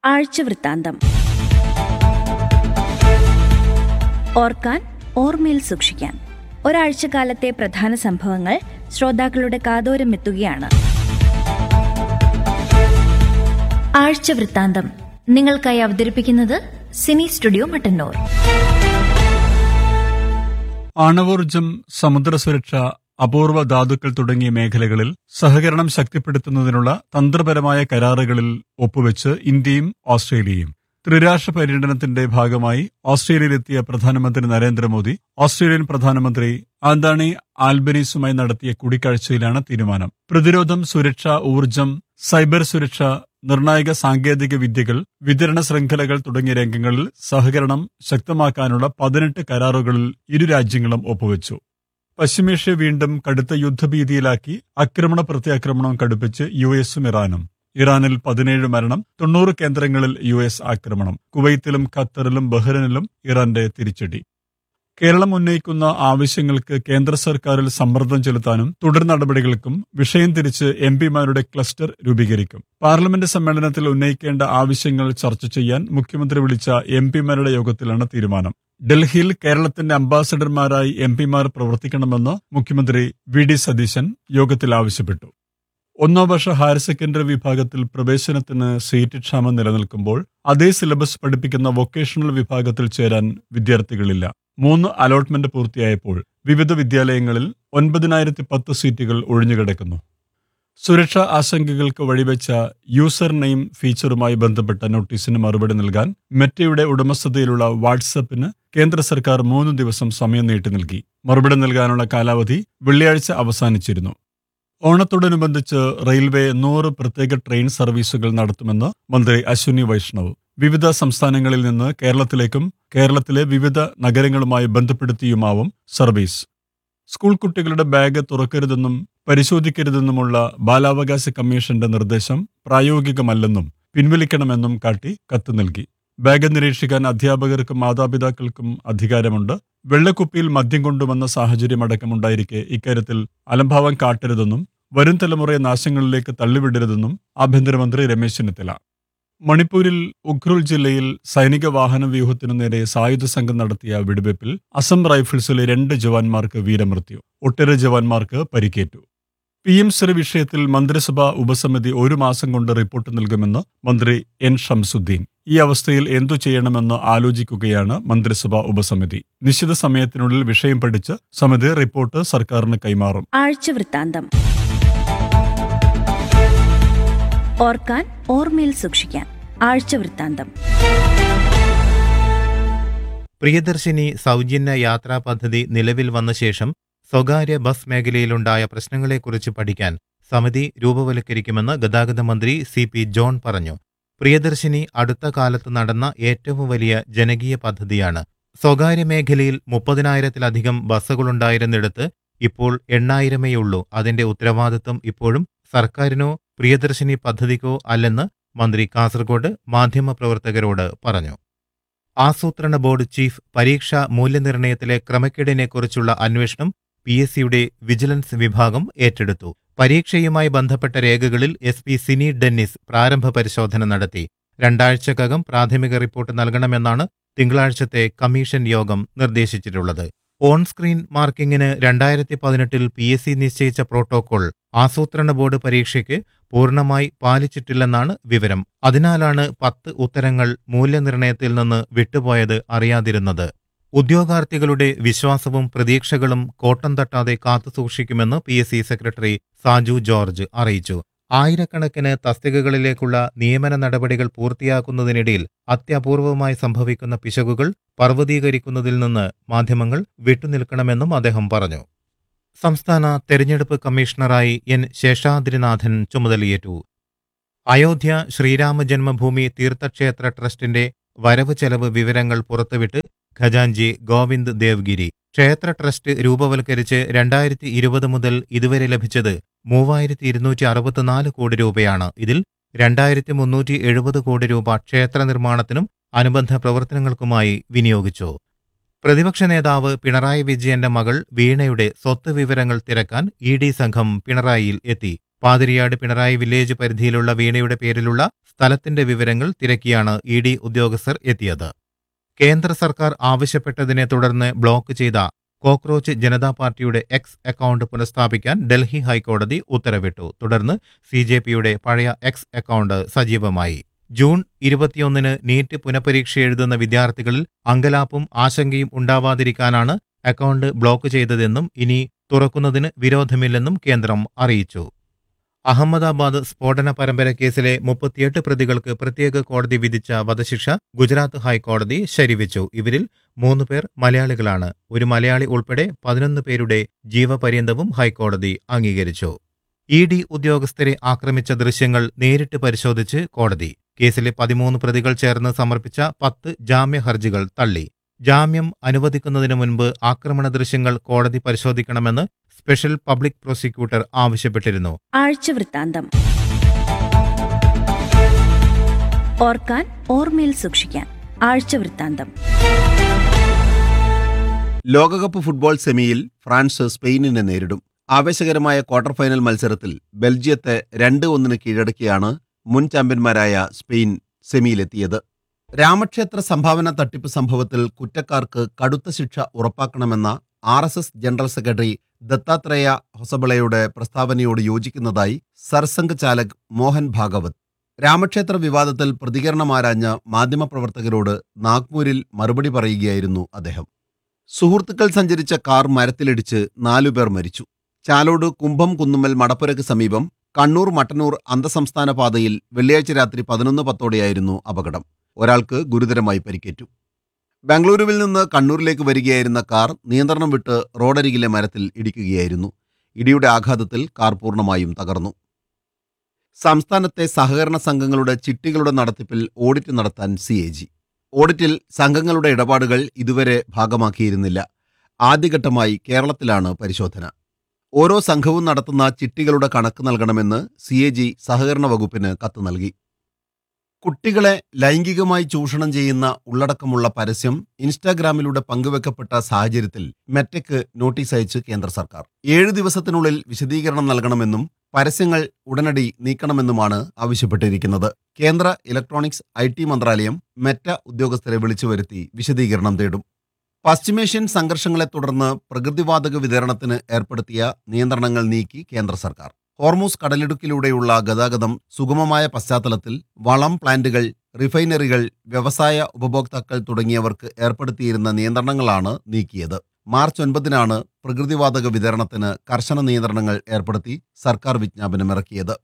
ആഴ്ചവൃത്താന്തം ഓർക്കാൻ ഓർമ്മയിൽ സൂക്ഷിക്കാൻ ഒരാഴ്ചക്കാലത്തെ പ്രധാന സംഭവങ്ങൾ ശ്രോതാക്കളുടെ കാതോരം എത്തുകയാണ് ആഴ്ചവൃത്താന്തം നിങ്ങൾക്കായി അവതരിപ്പിക്കുന്നത് സിനി സ്റ്റുഡിയോ മട്ടന്നൂർ ആണവോർജം സമുദ്ര സുരക്ഷ അപൂർവ ധാതുക്കൾ തുടങ്ങിയ മേഖലകളിൽ സഹകരണം ശക്തിപ്പെടുത്തുന്നതിനുള്ള തന്ത്രപരമായ കരാറുകളിൽ ഒപ്പുവെച്ച് ഇന്ത്യയും ഓസ്ട്രേലിയയും ത്രിരാഷ്ട്ര പര്യടനത്തിന്റെ ഭാഗമായി ഓസ്ട്രേലിയയിലെത്തിയ പ്രധാനമന്ത്രി നരേന്ദ്രമോദി ഓസ്ട്രേലിയൻ പ്രധാനമന്ത്രി ആന്താണി ആൽബനീസുമായി നടത്തിയ കൂടിക്കാഴ്ചയിലാണ് തീരുമാനം പ്രതിരോധം സുരക്ഷ ഊർജം സൈബർ സുരക്ഷ നിർണായക സാങ്കേതിക വിദ്യകൾ വിതരണ ശൃംഖലകൾ തുടങ്ങിയ രംഗങ്ങളിൽ സഹകരണം ശക്തമാക്കാനുള്ള പതിനെട്ട് കരാറുകളിൽ ഇരു രാജ്യങ്ങളും ഒപ്പുവെച്ചു പശ്ചിമേഷ്യ വീണ്ടും കടുത്ത യുദ്ധഭീതിയിലാക്കി ആക്രമണ പ്രത്യാക്രമണം കടുപ്പിച്ച് യു എസും ഇറാനും ഇറാനിൽ പതിനേഴ് മരണം തൊണ്ണൂറ് കേന്ദ്രങ്ങളിൽ യു എസ് ആക്രമണം കുവൈത്തിലും ഖത്തറിലും ബഹ്റൈനിലും ഇറാന്റെ തിരിച്ചടി കേരളം ഉന്നയിക്കുന്ന ആവശ്യങ്ങൾക്ക് കേന്ദ്ര സർക്കാരിൽ സമ്മർദ്ദം ചെലുത്താനും തുടർ നടപടികൾക്കും വിഷയം തിരിച്ച് എം പിമാരുടെ ക്ലസ്റ്റർ രൂപീകരിക്കും പാർലമെന്റ് സമ്മേളനത്തിൽ ഉന്നയിക്കേണ്ട ആവശ്യങ്ങൾ ചർച്ച ചെയ്യാൻ മുഖ്യമന്ത്രി വിളിച്ച എം പിമാരുടെ യോഗത്തിലാണ് തീരുമാനം ഡൽഹിയിൽ കേരളത്തിന്റെ അംബാസഡർമാരായി എം പിമാർ പ്രവർത്തിക്കണമെന്ന് മുഖ്യമന്ത്രി വി ഡി സതീശൻ യോഗത്തിൽ ആവശ്യപ്പെട്ടു ഒന്നാം വർഷ ഹയർ സെക്കൻഡറി വിഭാഗത്തിൽ പ്രവേശനത്തിന് സീറ്റ് ക്ഷാമം നിലനിൽക്കുമ്പോൾ അതേ സിലബസ് പഠിപ്പിക്കുന്ന വൊക്കേഷണൽ വിഭാഗത്തിൽ ചേരാൻ വിദ്യാർത്ഥികളില്ല മൂന്ന് അലോട്ട്മെന്റ് പൂർത്തിയായപ്പോൾ വിവിധ വിദ്യാലയങ്ങളിൽ ഒൻപതിനായിരത്തി പത്ത് സീറ്റുകൾ ഒഴിഞ്ഞുകിടക്കുന്നു സുരക്ഷാ ആശങ്കകൾക്ക് വഴിവെച്ച യൂസർ നെയിം ഫീച്ചറുമായി ബന്ധപ്പെട്ട നോട്ടീസിന് മറുപടി നൽകാൻ മെറ്റയുടെ ഉടമസ്ഥതയിലുള്ള വാട്സപ്പിന് കേന്ദ്ര സർക്കാർ മൂന്ന് ദിവസം സമയം നീട്ടി നൽകി മറുപടി നൽകാനുള്ള കാലാവധി വെള്ളിയാഴ്ച അവസാനിച്ചിരുന്നു ഓണത്തോടനുബന്ധിച്ച് റെയിൽവേ നൂറ് പ്രത്യേക ട്രെയിൻ സർവീസുകൾ നടത്തുമെന്ന് മന്ത്രി അശ്വിനി വൈഷ്ണവ് വിവിധ സംസ്ഥാനങ്ങളിൽ നിന്ന് കേരളത്തിലേക്കും കേരളത്തിലെ വിവിധ നഗരങ്ങളുമായി ബന്ധപ്പെടുത്തിയുമാവും സർവീസ് സ്കൂൾ കുട്ടികളുടെ ബാഗ് തുറക്കരുതെന്നും പരിശോധിക്കരുതെന്നുമുള്ള ബാലാവകാശ കമ്മീഷന്റെ നിർദ്ദേശം പ്രായോഗികമല്ലെന്നും പിൻവലിക്കണമെന്നും കാട്ടി കത്ത് നൽകി ബാഗ് നിരീക്ഷിക്കാൻ അധ്യാപകർക്കും മാതാപിതാക്കൾക്കും അധികാരമുണ്ട് വെള്ളക്കുപ്പിയിൽ മദ്യം കൊണ്ടുവന്ന സാഹചര്യമടക്കമുണ്ടായിരിക്കെ ഇക്കാര്യത്തിൽ അലംഭാവം കാട്ടരുതെന്നും വരും തലമുറയെ നാശങ്ങളിലേക്ക് തള്ളിവിടരുതെന്നും ആഭ്യന്തരമന്ത്രി രമേശ് ചെന്നിത്തല മണിപ്പൂരിൽ ഉഖ്രുൽ ജില്ലയിൽ സൈനിക വാഹന വ്യൂഹത്തിനു നേരെ സായുധ സംഘം നടത്തിയ വെടിവയ്പിൽ അസം റൈഫിൾസിലെ രണ്ട് ജവാന്മാർക്ക് വീരമൃത്യു ഒട്ടേറെ ജവാന്മാർക്ക് പരിക്കേറ്റു പി എം ശ്രീ വിഷയത്തിൽ മന്ത്രിസഭാ ഉപസമിതി ഒരു മാസം കൊണ്ട് റിപ്പോർട്ട് നൽകുമെന്ന് മന്ത്രി എൻ ഷംസുദ്ദീൻ ഈ അവസ്ഥയിൽ എന്തു ചെയ്യണമെന്ന് ആലോചിക്കുകയാണ് മന്ത്രിസഭാ ഉപസമിതി നിശ്ചിത സമയത്തിനുള്ളിൽ വിഷയം പഠിച്ച് സമിതി റിപ്പോർട്ട് സർക്കാരിന് കൈമാറും ആഴ്ചവൃത്താന്തം ഓർക്കാൻ ഓർമ്മയിൽ സൂക്ഷിക്കാൻ ആഴ്ചവൃത്താന്തം പ്രിയദർശിനി സൗജന്യ യാത്രാ പദ്ധതി നിലവിൽ വന്ന ശേഷം സ്വകാര്യ ബസ് മേഖലയിലുണ്ടായ പ്രശ്നങ്ങളെക്കുറിച്ച് പഠിക്കാൻ സമിതി രൂപവൽക്കരിക്കുമെന്ന് ഗതാഗത മന്ത്രി സി പി ജോൺ പറഞ്ഞു പ്രിയദർശിനി അടുത്ത കാലത്ത് നടന്ന ഏറ്റവും വലിയ ജനകീയ പദ്ധതിയാണ് സ്വകാര്യ മേഖലയിൽ മുപ്പതിനായിരത്തിലധികം ബസ്സുകളുണ്ടായിരുന്നിടത്ത് ഇപ്പോൾ എണ്ണായിരമേയുള്ളൂ അതിന്റെ ഉത്തരവാദിത്വം ഇപ്പോഴും സർക്കാരിനോ പ്രിയദർശിനി പദ്ധതിക്കോ അല്ലെന്ന് മന്ത്രി കാസർഗോഡ് മാധ്യമപ്രവർത്തകരോട് പറഞ്ഞു ആസൂത്രണ ബോർഡ് ചീഫ് പരീക്ഷാ മൂല്യനിർണ്ണയത്തിലെ ക്രമക്കേടിനെക്കുറിച്ചുള്ള അന്വേഷണം പി എസ് സിയുടെ വിജിലൻസ് വിഭാഗം ഏറ്റെടുത്തു പരീക്ഷയുമായി ബന്ധപ്പെട്ട രേഖകളിൽ എസ് പി സിനി ഡെന്നിസ് പ്രാരംഭ പരിശോധന നടത്തി രണ്ടാഴ്ചക്കകം പ്രാഥമിക റിപ്പോർട്ട് നൽകണമെന്നാണ് തിങ്കളാഴ്ചത്തെ കമ്മീഷൻ യോഗം നിർദ്ദേശിച്ചിട്ടുള്ളത് ഓൺ സ്ക്രീൻ മാർക്കിങ്ങിന് രണ്ടായിരത്തി പതിനെട്ടിൽ പി എസ് സി നിശ്ചയിച്ച പ്രോട്ടോകോൾ ആസൂത്രണ ബോർഡ് പരീക്ഷയ്ക്ക് പൂർണ്ണമായി പാലിച്ചിട്ടില്ലെന്നാണ് വിവരം അതിനാലാണ് പത്ത് ഉത്തരങ്ങൾ മൂല്യനിർണ്ണയത്തിൽ നിന്ന് വിട്ടുപോയത് അറിയാതിരുന്നത് ഉദ്യോഗാർത്ഥികളുടെ വിശ്വാസവും പ്രതീക്ഷകളും കോട്ടം തട്ടാതെ കാത്തുസൂക്ഷിക്കുമെന്ന് P S C secretary Saju George അറിയിച്ചു ആയിരക്കണക്കിന് തസ്തികകളിലേക്കുള്ള നിയമന നടപടികൾ പൂർത്തിയാക്കുന്നതിനിടയിൽ അത്യപൂർവമായി സംഭവിക്കുന്ന പിശകുകൾ പർവ്വതീകരിക്കുന്നതിൽ നിന്ന് മാധ്യമങ്ങൾ വിട്ടുനിൽക്കണമെന്നും അദ്ദേഹം പറഞ്ഞു സംസ്ഥാന തെരഞ്ഞെടുപ്പ് കമ്മീഷണറായി എൻ ശേഷാദ്രിനാഥൻ ചുമതലയേറ്റു അയോധ്യ ശ്രീരാമ ജന്മഭൂമി തീർത്ഥക്ഷേത്ര ട്രസ്റ്റിന്റെ വരവ് ചെലവ് വിവരങ്ങൾ പുറത്തുവിട്ട് ഖജാൻജി ഗോവിന്ദ് ദേവ്ഗിരി ക്ഷേത്ര ട്രസ്റ്റ് രൂപവൽക്കരിച്ച് രണ്ടായിരത്തി ഇരുപത് മുതൽ ഇതുവരെ ലഭിച്ചത് മൂവായിരത്തി ഇരുന്നൂറ്റി അറുപത്തിനാല് കോടി രൂപയാണ് ഇതിൽ രണ്ടായിരത്തി മുന്നൂറ്റി എഴുപത് കോടി രൂപ ക്ഷേത്ര നിർമ്മാണത്തിനും അനുബന്ധ പ്രവർത്തനങ്ങൾക്കുമായി വിനിയോഗിച്ചു പ്രതിപക്ഷ നേതാവ് പിണറായി വിജയന്റെ മകൾ വീണയുടെ സ്വത്ത് വിവരങ്ങൾ തിരക്കാൻ ഇ ഡി സംഘം പിണറായിയിൽ എത്തി പാതിരിയാട് പിണറായി വില്ലേജ് പരിധിയിലുള്ള വീണയുടെ പേരിലുള്ള സ്ഥലത്തിന്റെ വിവരങ്ങൾ തിരക്കിയാണ് ഇ ഡി ഉദ്യോഗസ്ഥർ എത്തിയത് കേന്ദ്ര സർക്കാർ ആവശ്യപ്പെട്ടതിനെ തുടർന്ന് ബ്ലോക്ക് ചെയ്ത കോക്രോച്ച് ജനതാ പാർട്ടിയുടെ എക്സ് അക്കൗണ്ട് പുനഃസ്ഥാപിക്കാൻ ഡൽഹി ഹൈക്കോടതി ഉത്തരവിട്ടു തുടർന്ന് സി ജെ പിയുടെ പഴയ എക്സ് അക്കൗണ്ട് സജീവമായി ജൂൺ ഇരുപത്തിയൊന്നിന് നീറ്റ് പുനഃപരീക്ഷ എഴുതുന്ന വിദ്യാർത്ഥികളിൽ അങ്കലാപ്പും ആശങ്കയും ഉണ്ടാവാതിരിക്കാനാണ് അക്കൗണ്ട് ബ്ലോക്ക് ചെയ്തതെന്നും ഇനി തുറക്കുന്നതിന് വിരോധമില്ലെന്നും കേന്ദ്രം അറിയിച്ചു അഹമ്മദാബാദ് സ്ഫോടന പരമ്പര കേസിലെ മുപ്പത്തിയെട്ട് പ്രതികൾക്ക് പ്രത്യേക കോടതി വിധിച്ച വധശിക്ഷ ഗുജറാത്ത് ഹൈക്കോടതി ശരിവെച്ചു ഇവരിൽ മൂന്ന് പേർ മലയാളികളാണ് ഒരു മലയാളി ഉൾപ്പെടെ പതിനൊന്ന് പേരുടെ ജീവപര്യന്തവും ഹൈക്കോടതി അംഗീകരിച്ചു ഇ ഡി ഉദ്യോഗസ്ഥരെ ആക്രമിച്ച ദൃശ്യങ്ങൾ നേരിട്ട് പരിശോധിച്ച് കോടതി കേസിലെ പതിമൂന്ന് പ്രതികൾ ചേർന്ന് സമർപ്പിച്ച പത്ത് ജാമ്യ ഹർജികൾ തള്ളി ജാമ്യം അനുവദിക്കുന്നതിന് മുൻപ് ആക്രമണ ദൃശ്യങ്ങൾ കോടതി പരിശോധിക്കണമെന്ന് സ്പെഷ്യൽ പബ്ലിക് പ്രോസിക്യൂട്ടർ ആവശ്യപ്പെട്ടിരുന്നു ആഴ്ചവൃത്താന്തം ഓർക്കാൻ ഓർമ്മയിൽ സൂക്ഷിക്കാൻ ആഴ്ചവൃത്താന്തം ലോകകപ്പ് ഫുട്ബോൾ സെമിയിൽ ഫ്രാൻസ് സ്പെയിനിനെ നേരിടും ആവേശകരമായ ക്വാർട്ടർ ഫൈനൽ മത്സരത്തിൽ ബെൽജിയത്തെ രണ്ട് ഒന്നിന് കീഴടക്കിയാണ് മുൻ ചാമ്പ്യന്മാരായ സ്പെയിൻ സെമിയിലെത്തിയത് രാമക്ഷേത്ര സംഭാവന തട്ടിപ്പ് സംഭവത്തിൽ കുറ്റക്കാർക്ക് കടുത്ത ശിക്ഷ ഉറപ്പാക്കണമെന്ന R S S general secretary Dattatreya ഹൊസബളയുടെ പ്രസ്താവനയോട് യോജിക്കുന്നതായി സർസംഘ് ചാലക് മോഹൻ ഭാഗവത് രാമക്ഷേത്ര വിവാദത്തിൽ പ്രതികരണമാരാഞ്ഞ മാധ്യമപ്രവർത്തകരോട് നാഗ്പൂരിൽ മറുപടി പറയുകയായിരുന്നു അദ്ദേഹം സുഹൃത്തുക്കൾ സഞ്ചരിച്ച കാർ മരത്തിലിടിച്ച് നാലുപേർ മരിച്ചു ചാലോട് കുംഭം കുന്നുമ്മൽ മടപ്പുരയ്ക്ക് സമീപം കണ്ണൂർ മട്ടന്നൂർ അന്തസംസ്ഥാന പാതയിൽ വെള്ളിയാഴ്ച രാത്രി പതിനൊന്ന് പത്തോടെയായിരുന്നു അപകടം ഒരാൾക്ക് ഗുരുതരമായി പരിക്കേറ്റു ബംഗളൂരുവിൽ നിന്ന് കണ്ണൂരിലേക്ക് വരികയായിരുന്ന കാർ നിയന്ത്രണം വിട്ട് റോഡരികിലെ മരത്തിൽ ഇടിക്കുകയായിരുന്നു ഇടിയുടെ ആഘാതത്തിൽ കാർ പൂർണ്ണമായും തകർന്നു സംസ്ഥാനത്തെ സഹകരണ സംഘങ്ങളുടെ ചിട്ടികളുടെ നടത്തിപ്പിൽ ഓഡിറ്റ് നടത്താൻ സി എ ജി ഓഡിറ്റിൽ സംഘങ്ങളുടെ ഇടപാടുകൾ ഇതുവരെ ഭാഗമാക്കിയിരുന്നില്ല ആദ്യഘട്ടമായി കേരളത്തിലാണ് പരിശോധന ഓരോ സംഘവും നടത്തുന്ന ചിട്ടികളുടെ കണക്ക് നൽകണമെന്ന് സി എ ജി സഹകരണ വകുപ്പിന് കത്ത് നൽകി കുട്ടികളെ ലൈംഗികമായി ചൂഷണം ചെയ്യുന്ന ഉള്ളടക്കമുള്ള പരസ്യം ഇൻസ്റ്റാഗ്രാമിലൂടെ പങ്കുവെക്കപ്പെട്ട സാഹചര്യത്തിൽ മെറ്റയ്ക്ക് നോട്ടീസ് അയച്ച് കേന്ദ്ര സർക്കാർ ഏഴ് ദിവസത്തിനുള്ളിൽ വിശദീകരണം നൽകണമെന്നും പരസ്യങ്ങൾ ഉടനടി നീക്കണമെന്നുമാണ് ആവശ്യപ്പെട്ടിരിക്കുന്നത് കേന്ദ്ര ഇലക്ട്രോണിക്സ് ഐ ടി മന്ത്രാലയം മെറ്റ ഉദ്യോഗസ്ഥരെ വിളിച്ചു വരുത്തി വിശദീകരണം തേടും പശ്ചിമേഷ്യൻ സംഘർഷങ്ങളെ തുടർന്ന് പ്രകൃതിവാതക വിതരണത്തിന് ഏർപ്പെടുത്തിയ നിയന്ത്രണങ്ങൾ നീക്കി കേന്ദ്ര സർക്കാർ ഹോർമൂസ് കടലിടുക്കിലൂടെയുള്ള ഗതാഗതം സുഗമമായ പശ്ചാത്തലത്തിൽ വളം പ്ലാന്റുകൾ റിഫൈനറികൾ വ്യവസായ ഉപഭോക്താക്കൾ തുടങ്ങിയവർക്ക് ഏർപ്പെടുത്തിയിരുന്ന നിയന്ത്രണങ്ങളാണ് നീക്കിയത് മാർച്ച് ഒൻപതിനാണ് പ്രകൃതിവാതക വിതരണത്തിന് കർശന നിയന്ത്രണങ്ങൾ ഏർപ്പെടുത്തി സർക്കാർ വിജ്ഞാപനമിറക്കിയത്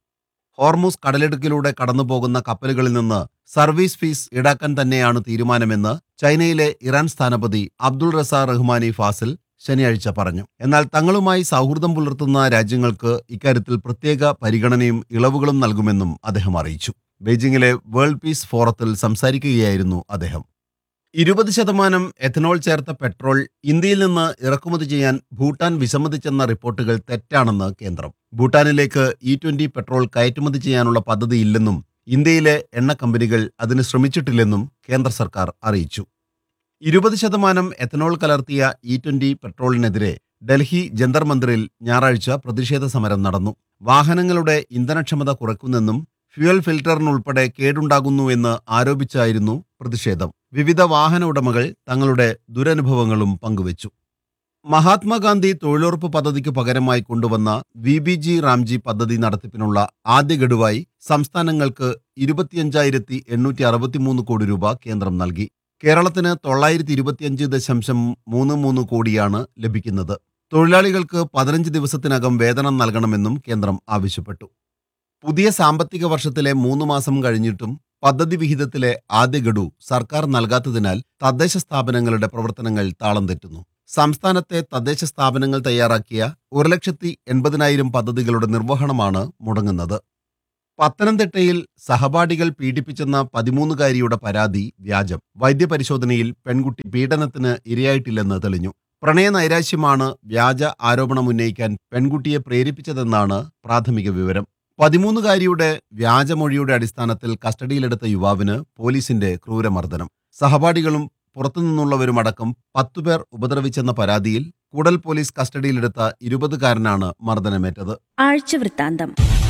ഹോർമൂസ് കടലിടുക്കിലൂടെ കടന്നുപോകുന്ന കപ്പലുകളിൽ നിന്ന് സർവീസ് ഫീസ് ഈടാക്കാൻ തന്നെയാണ് തീരുമാനമെന്ന് ചൈനയിലെ ഇറാൻ സ്ഥാനപതി അബ്ദുൾ റസ റഹ്മാനി ഫാസിൽ ശനിയാഴ്ച പറഞ്ഞു എന്നാൽ തങ്ങളുമായി സൗഹൃദം പുലർത്തുന്ന രാജ്യങ്ങൾക്ക് ഇക്കാര്യത്തിൽ പ്രത്യേക പരിഗണനയും ഇളവുകളും നൽകുമെന്നും അദ്ദേഹം അറിയിച്ചു ബെയ്ജിംഗിലെ വേൾഡ് പീസ് ഫോറത്തിൽ സംസാരിക്കുകയായിരുന്നു അദ്ദേഹം ഇരുപത് ശതമാനം എഥനോൾ ചേർത്ത പെട്രോൾ ഇന്ത്യയിൽ നിന്ന് ഇറക്കുമതി ചെയ്യാൻ ഭൂട്ടാൻ വിസമ്മതിച്ചെന്ന റിപ്പോർട്ടുകൾ തെറ്റാണെന്ന് കേന്ദ്രം ഭൂട്ടാനിലേക്ക് ഇ ട്വന്റി പെട്രോൾ കയറ്റുമതി ചെയ്യാനുള്ള പദ്ധതിയില്ലെന്നും ഇന്ത്യയിലെ എണ്ണ കമ്പനികൾ അതിന് ശ്രമിച്ചിട്ടില്ലെന്നും കേന്ദ്ര സർക്കാർ അറിയിച്ചു ഇരുപത് ശതമാനം എഥനോൾ കലർത്തിയ ഇ ട്വന്റി പെട്രോളിനെതിരെ ഡൽഹി ജന്തർ മന്ദിറിൽ ഞായറാഴ്ച പ്രതിഷേധ സമരം നടന്നു വാഹനങ്ങളുടെ ഇന്ധനക്ഷമത കുറയ്ക്കുന്നെന്നും ഫ്യുവൽ ഫിൽറ്ററിനുൾപ്പെടെ കേടുണ്ടാകുന്നുവെന്ന് ആരോപിച്ചായിരുന്നു പ്രതിഷേധം വിവിധ വാഹന ഉടമകൾ തങ്ങളുടെ ദുരനുഭവങ്ങളും പങ്കുവച്ചു മഹാത്മാഗാന്ധി തൊഴിലുറപ്പ് പദ്ധതിക്ക് പകരമായി കൊണ്ടുവന്ന വി ബി ജി റാംജി പദ്ധതി നടത്തിപ്പിനുള്ള ആദ്യ ഗഡുവായി സംസ്ഥാനങ്ങൾക്ക് ഇരുപത്തിയഞ്ചായിരത്തി എണ്ണൂറ്റി അറുപത്തിമൂന്ന് കോടി രൂപ കേന്ദ്രം നൽകി കേരളത്തിന് തൊള്ളായിരത്തി ഇരുപത്തിയഞ്ച് ദശാംശം മൂന്ന് മൂന്ന് കോടിയാണ് ലഭിക്കുന്നത് തൊഴിലാളികൾക്ക് പതിനഞ്ച് ദിവസത്തിനകം വേതനം നൽകണമെന്നും കേന്ദ്രം ആവശ്യപ്പെട്ടു പുതിയ സാമ്പത്തിക വർഷത്തിലെ മൂന്ന് മാസം കഴിഞ്ഞിട്ടും പദ്ധതി വിഹിതത്തിലെ ആദ്യ ഗഡു സർക്കാർ നൽകാത്തതിനാൽ തദ്ദേശ സ്ഥാപനങ്ങളുടെ പ്രവർത്തനങ്ങൾ താളം തെറ്റുന്നു സംസ്ഥാനത്തെ തദ്ദേശ സ്ഥാപനങ്ങൾ തയ്യാറാക്കിയ ഒരു ലക്ഷത്തി എൺപതിനായിരം പദ്ധതികളുടെ നിർവഹണമാണ് മുടങ്ങുന്നത് പത്തനംതിട്ടയിൽ സഹപാഠികൾ പീഡിപ്പിച്ചെന്ന പതിമൂന്നുകാരിയുടെ പരാതി വ്യാജം വൈദ്യപരിശോധനയിൽ പെൺകുട്ടി പീഡനത്തിന് ഇരയായിട്ടില്ലെന്ന് തെളിഞ്ഞു പ്രണയ നൈരാശ്യമാണ് വ്യാജ ആരോപണം ഉന്നയിക്കാൻ പെൺകുട്ടിയെ പ്രേരിപ്പിച്ചതെന്നാണ് പ്രാഥമിക വിവരം പതിമൂന്നുകാരിയുടെ വ്യാജമൊഴിയുടെ അടിസ്ഥാനത്തിൽ കസ്റ്റഡിയിലെടുത്ത യുവാവിന് പോലീസിന്റെ ക്രൂരമർദ്ദനം സഹപാഠികളും പുറത്തുനിന്നുള്ളവരുമടക്കം പത്തുപേർ ഉപദ്രവിച്ചെന്ന പരാതിയിൽ കൂടൽ പോലീസ് കസ്റ്റഡിയിലെടുത്ത ഇരുപതുകാരനാണ് മർദ്ദനമേറ്റത് ആഴ്ചവൃത്താന്തം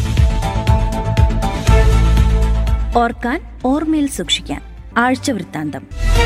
ഓർക്കാൻ ഓർമ്മയിൽ സൂക്ഷിക്കാൻ ആഴ്ചവൃത്താന്തം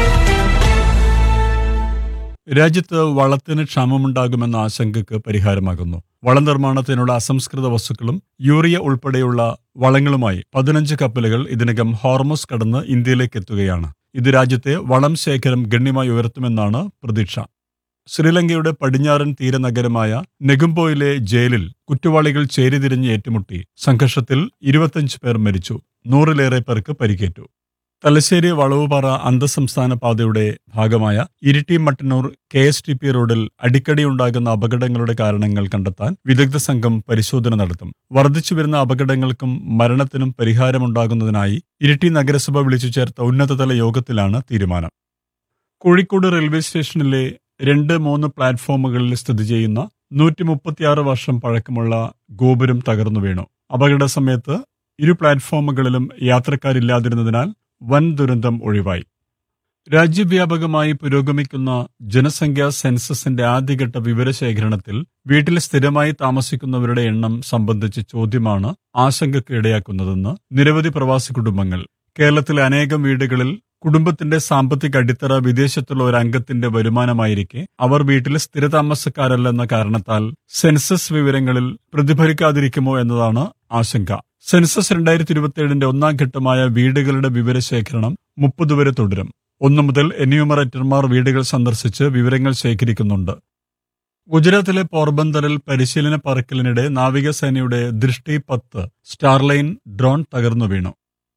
രാജ്യത്ത് വളത്തിന് ക്ഷാമമുണ്ടാകുമെന്ന ആശങ്കയ്ക്ക് പരിഹാരമാകുന്നു വളനിർമ്മാണത്തിനുള്ള അസംസ്കൃത വസ്തുക്കളും യൂറിയ ഉൾപ്പെടെയുള്ള വളങ്ങളുമായി പതിനഞ്ച് കപ്പലുകൾ ഇതിനകം ഹോർമോസ് കടന്ന് ഇന്ത്യയിലേക്ക് എത്തുകയാണ് ഇത് രാജ്യത്തെ വളം ശേഖരം ഗണ്യമായി ഉയർത്തുമെന്നാണ് പ്രതീക്ഷ ശ്രീലങ്കയുടെ പടിഞ്ഞാറൻ തീരനഗരമായ നെഗുംബോയിലെ ജയിലിൽ കുറ്റവാളികൾ ചേരിതിരിഞ്ഞ് ഏറ്റുമുട്ടി സംഘർഷത്തിൽ ഇരുപത്തഞ്ച് പേർ മരിച്ചു നൂറിലേറെ പേർക്ക് പരിക്കേറ്റു തലശ്ശേരി വളവുപാറ അന്തർസംസ്ഥാന പാതയുടെ ഭാഗമായ Iritty Mattannur K S T P റോഡിൽ അടിക്കടി ഉണ്ടാകുന്ന അപകടങ്ങളുടെ കാരണങ്ങൾ കണ്ടെത്താൻ വിദഗ്ധ സംഘം പരിശോധന നടത്തും വർദ്ധിച്ചു വരുന്ന അപകടങ്ങൾക്കും മരണത്തിനും പരിഹാരമുണ്ടാകുന്നതിനായി ഇരിട്ടി നഗരസഭ വിളിച്ചു ചേർത്ത ഉന്നതതല യോഗത്തിലാണ് തീരുമാനം കോഴിക്കോട് റെയിൽവേ സ്റ്റേഷനിലെ രണ്ട് മൂന്ന് പ്ലാറ്റ്ഫോമുകളിൽ സ്ഥിതി ചെയ്യുന്ന നൂറ്റി മുപ്പത്തിയാറ് വർഷം പഴക്കമുള്ള ഗോപുരം തകർന്നു വീണു അപകട സമയത്ത് ഇരു പ്ലാറ്റ്ഫോമുകളിലും യാത്രക്കാരില്ലാതിരുന്നതിനാൽ വൻ ദുരന്തം ഒഴിവായി രാജ്യവ്യാപകമായി പുരോഗമിക്കുന്ന ജനസംഖ്യാ സെൻസസിന്റെ ആദ്യഘട്ട വിവരശേഖരണത്തിൽ വീട്ടിൽ സ്ഥിരമായി താമസിക്കുന്നവരുടെ എണ്ണം സംബന്ധിച്ച ചോദ്യമാണ് ആശങ്കയ്ക്ക് ഇടയാക്കുന്നതെന്ന് നിരവധി പ്രവാസി കുടുംബങ്ങൾ കേരളത്തിലെ അനേകം വീടുകളിൽ കുടുംബത്തിന്റെ സാമ്പത്തിക അടിത്തറ വിദേശത്തുള്ള ഒരു അംഗത്തിന്റെ വരുമാനമായിരിക്കെ അവർ വീട്ടിൽ സ്ഥിരതാമസക്കാരല്ലെന്ന കാരണത്താൽ സെൻസസ് വിവരങ്ങളിൽ പ്രതിഫലിക്കാതിരിക്കുമോ എന്നതാണ് ആശങ്ക സെൻസസ് രണ്ടായിരത്തി ഇരുപത്തിയേഴിന്റെ ഒന്നാം ഘട്ടമായ വീടുകളുടെ വിവരശേഖരണം മുപ്പത് വരെ തുടരും ഒന്നു മുതൽ എന്യൂമറേറ്റർമാർ വീടുകൾ സന്ദർശിച്ച് വിവരങ്ങൾ ശേഖരിക്കുന്നുണ്ട് ഗുജറാത്തിലെ പോർബന്തറിൽ പരിശീലന പറക്കലിനിടെ നാവികസേനയുടെ ദൃഷ്ടി പത്ത് സ്റ്റാർലൈൻ ഡ്രോൺ തകർന്നു വീണു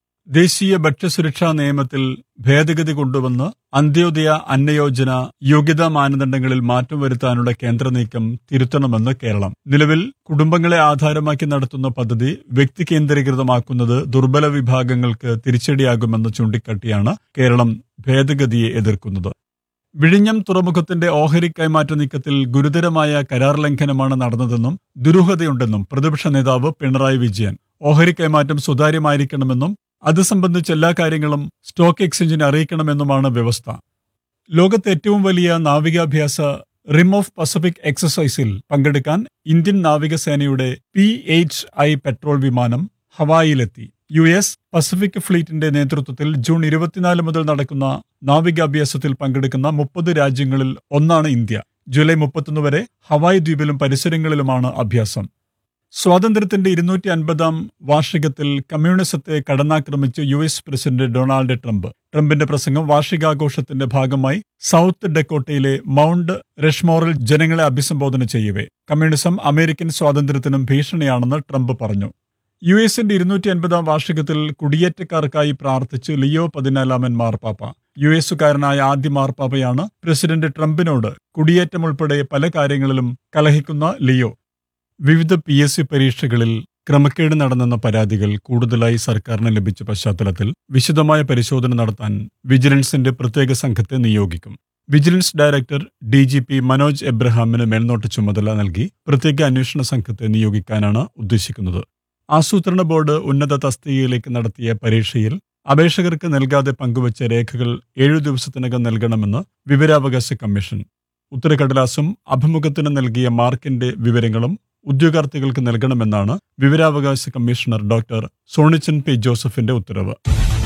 ദേശീയ ഭക്ഷ്യസുരക്ഷാ നിയമത്തിൽ ഭേദഗതി കൊണ്ടുവന്ന് അന്ത്യോദയ അന്നയോജന യോഗ്യതാ മാനദണ്ഡങ്ങളിൽ മാറ്റം വരുത്താനുള്ള കേന്ദ്ര നീക്കം തിരുത്തണമെന്ന് കേരളം നിലവിൽ കുടുംബങ്ങളെ ആധാരമാക്കി നടത്തുന്ന പദ്ധതി വ്യക്തി കേന്ദ്രീകൃതമാക്കുന്നത് ദുർബല വിഭാഗങ്ങൾക്ക് തിരിച്ചടിയാകുമെന്ന് ചൂണ്ടിക്കാട്ടിയാണ് കേരളം ഭേദഗതിയെ എതിർക്കുന്നത് വിഴിഞ്ഞം തുറമുഖത്തിന്റെ ഓഹരി കൈമാറ്റ നീക്കത്തിൽ ഗുരുതരമായ കരാർ ലംഘനമാണ് നടന്നതെന്നും ദുരൂഹതയുണ്ടെന്നും പ്രതിപക്ഷ നേതാവ് പിണറായി വിജയൻ ഓഹരി കൈമാറ്റം സുതാര്യമായിരിക്കണമെന്നും അത് സംബന്ധിച്ച എല്ലാ കാര്യങ്ങളും സ്റ്റോക്ക് എക്സ്ചേഞ്ചിനെ അറിയിക്കണമെന്നുമാണ് വ്യവസ്ഥ ലോകത്തെ ഏറ്റവും വലിയ നാവികാഭ്യാസ റിം ഓഫ് പസഫിക് എക്സസൈസിൽ പങ്കെടുക്കാൻ ഇന്ത്യൻ നാവികസേനയുടെ പി എച്ച് ഐ പെട്രോൾ വിമാനം ഹവായിലെത്തി യു എസ് പസഫിക് ഫ്ലീറ്റിന്റെ നേതൃത്വത്തിൽ ജൂൺ ഇരുപത്തിനാല് മുതൽ നടക്കുന്ന നാവികാഭ്യാസത്തിൽ പങ്കെടുക്കുന്ന മുപ്പത് രാജ്യങ്ങളിൽ ഒന്നാണ് ഇന്ത്യ ജൂലൈ മുപ്പത്തൊന്ന് വരെ ഹവായ് ദ്വീപിലും പരിസരങ്ങളിലുമാണ് അഭ്യാസം സ്വാതന്ത്ര്യത്തിന്റെ ഇരുന്നൂറ്റി അൻപതാം വാർഷികത്തിൽ കമ്മ്യൂണിസത്തെ കടന്നാക്രമിച്ച് U S president Donald Trump ട്രംപിന്റെ പ്രസംഗം വാർഷികാഘോഷത്തിന്റെ ഭാഗമായി സൗത്ത് ഡെക്കോട്ടയിലെ മൗണ്ട് റഷ്മോറിൽ ജനങ്ങളെ അഭിസംബോധന ചെയ്യവേ കമ്മ്യൂണിസം അമേരിക്കൻ സ്വാതന്ത്ര്യത്തിനും ഭീഷണിയാണെന്ന് ട്രംപ് പറഞ്ഞു യു എസിന്റെ ഇരുന്നൂറ്റി അൻപതാം വാർഷികത്തിൽ കുടിയേറ്റക്കാർക്കായി പ്രാർത്ഥിച്ച് ലിയോ പതിനാലാമൻ മാർപ്പാപ്പ യു എസുകാരനായ ആദ്യ മാർപ്പാപ്പയാണ് പ്രസിഡന്റ് ട്രംപിനോട് കുടിയേറ്റം ഉൾപ്പെടെ പല കാര്യങ്ങളിലും കലഹിക്കുന്ന ലിയോ വിവിധ പി എസ് സി പരീക്ഷകളിൽ ക്രമക്കേട് നടന്നെന്ന പരാതികൾ കൂടുതലായി സർക്കാരിന് ലഭിച്ച പശ്ചാത്തലത്തിൽ വിശദമായ പരിശോധന നടത്താൻ വിജിലൻസിന്റെ പ്രത്യേക സംഘത്തെ നിയോഗിക്കും vigilance director D G P Manoj എബ്രഹാമിന് മേൽനോട്ട ചുമതല നൽകി പ്രത്യേക അന്വേഷണ സംഘത്തെ നിയോഗിക്കാനാണ് ഉദ്ദേശിക്കുന്നത് ആസൂത്രണ ബോർഡ് ഉന്നത തസ്തികയിലേക്ക് നടത്തിയ പരീക്ഷയിൽ അപേക്ഷകർക്ക് നൽകാതെ പങ്കുവച്ച രേഖകൾ ഏഴു ദിവസത്തിനകം നൽകണമെന്ന് വിവരാവകാശ കമ്മീഷൻ ഉത്തരക്കടലാസും അഭിമുഖത്തിന് നൽകിയ മാർക്കിന്റെ വിവരങ്ങളും ഉദ്യോഗാർത്ഥികൾക്ക് നൽകണമെന്നാണ് വിവരാവകാശ കമ്മീഷണർ ഡോക്ടർ സോണിച്ചൻ പി ജോസഫിന്റെ ഉത്തരവ്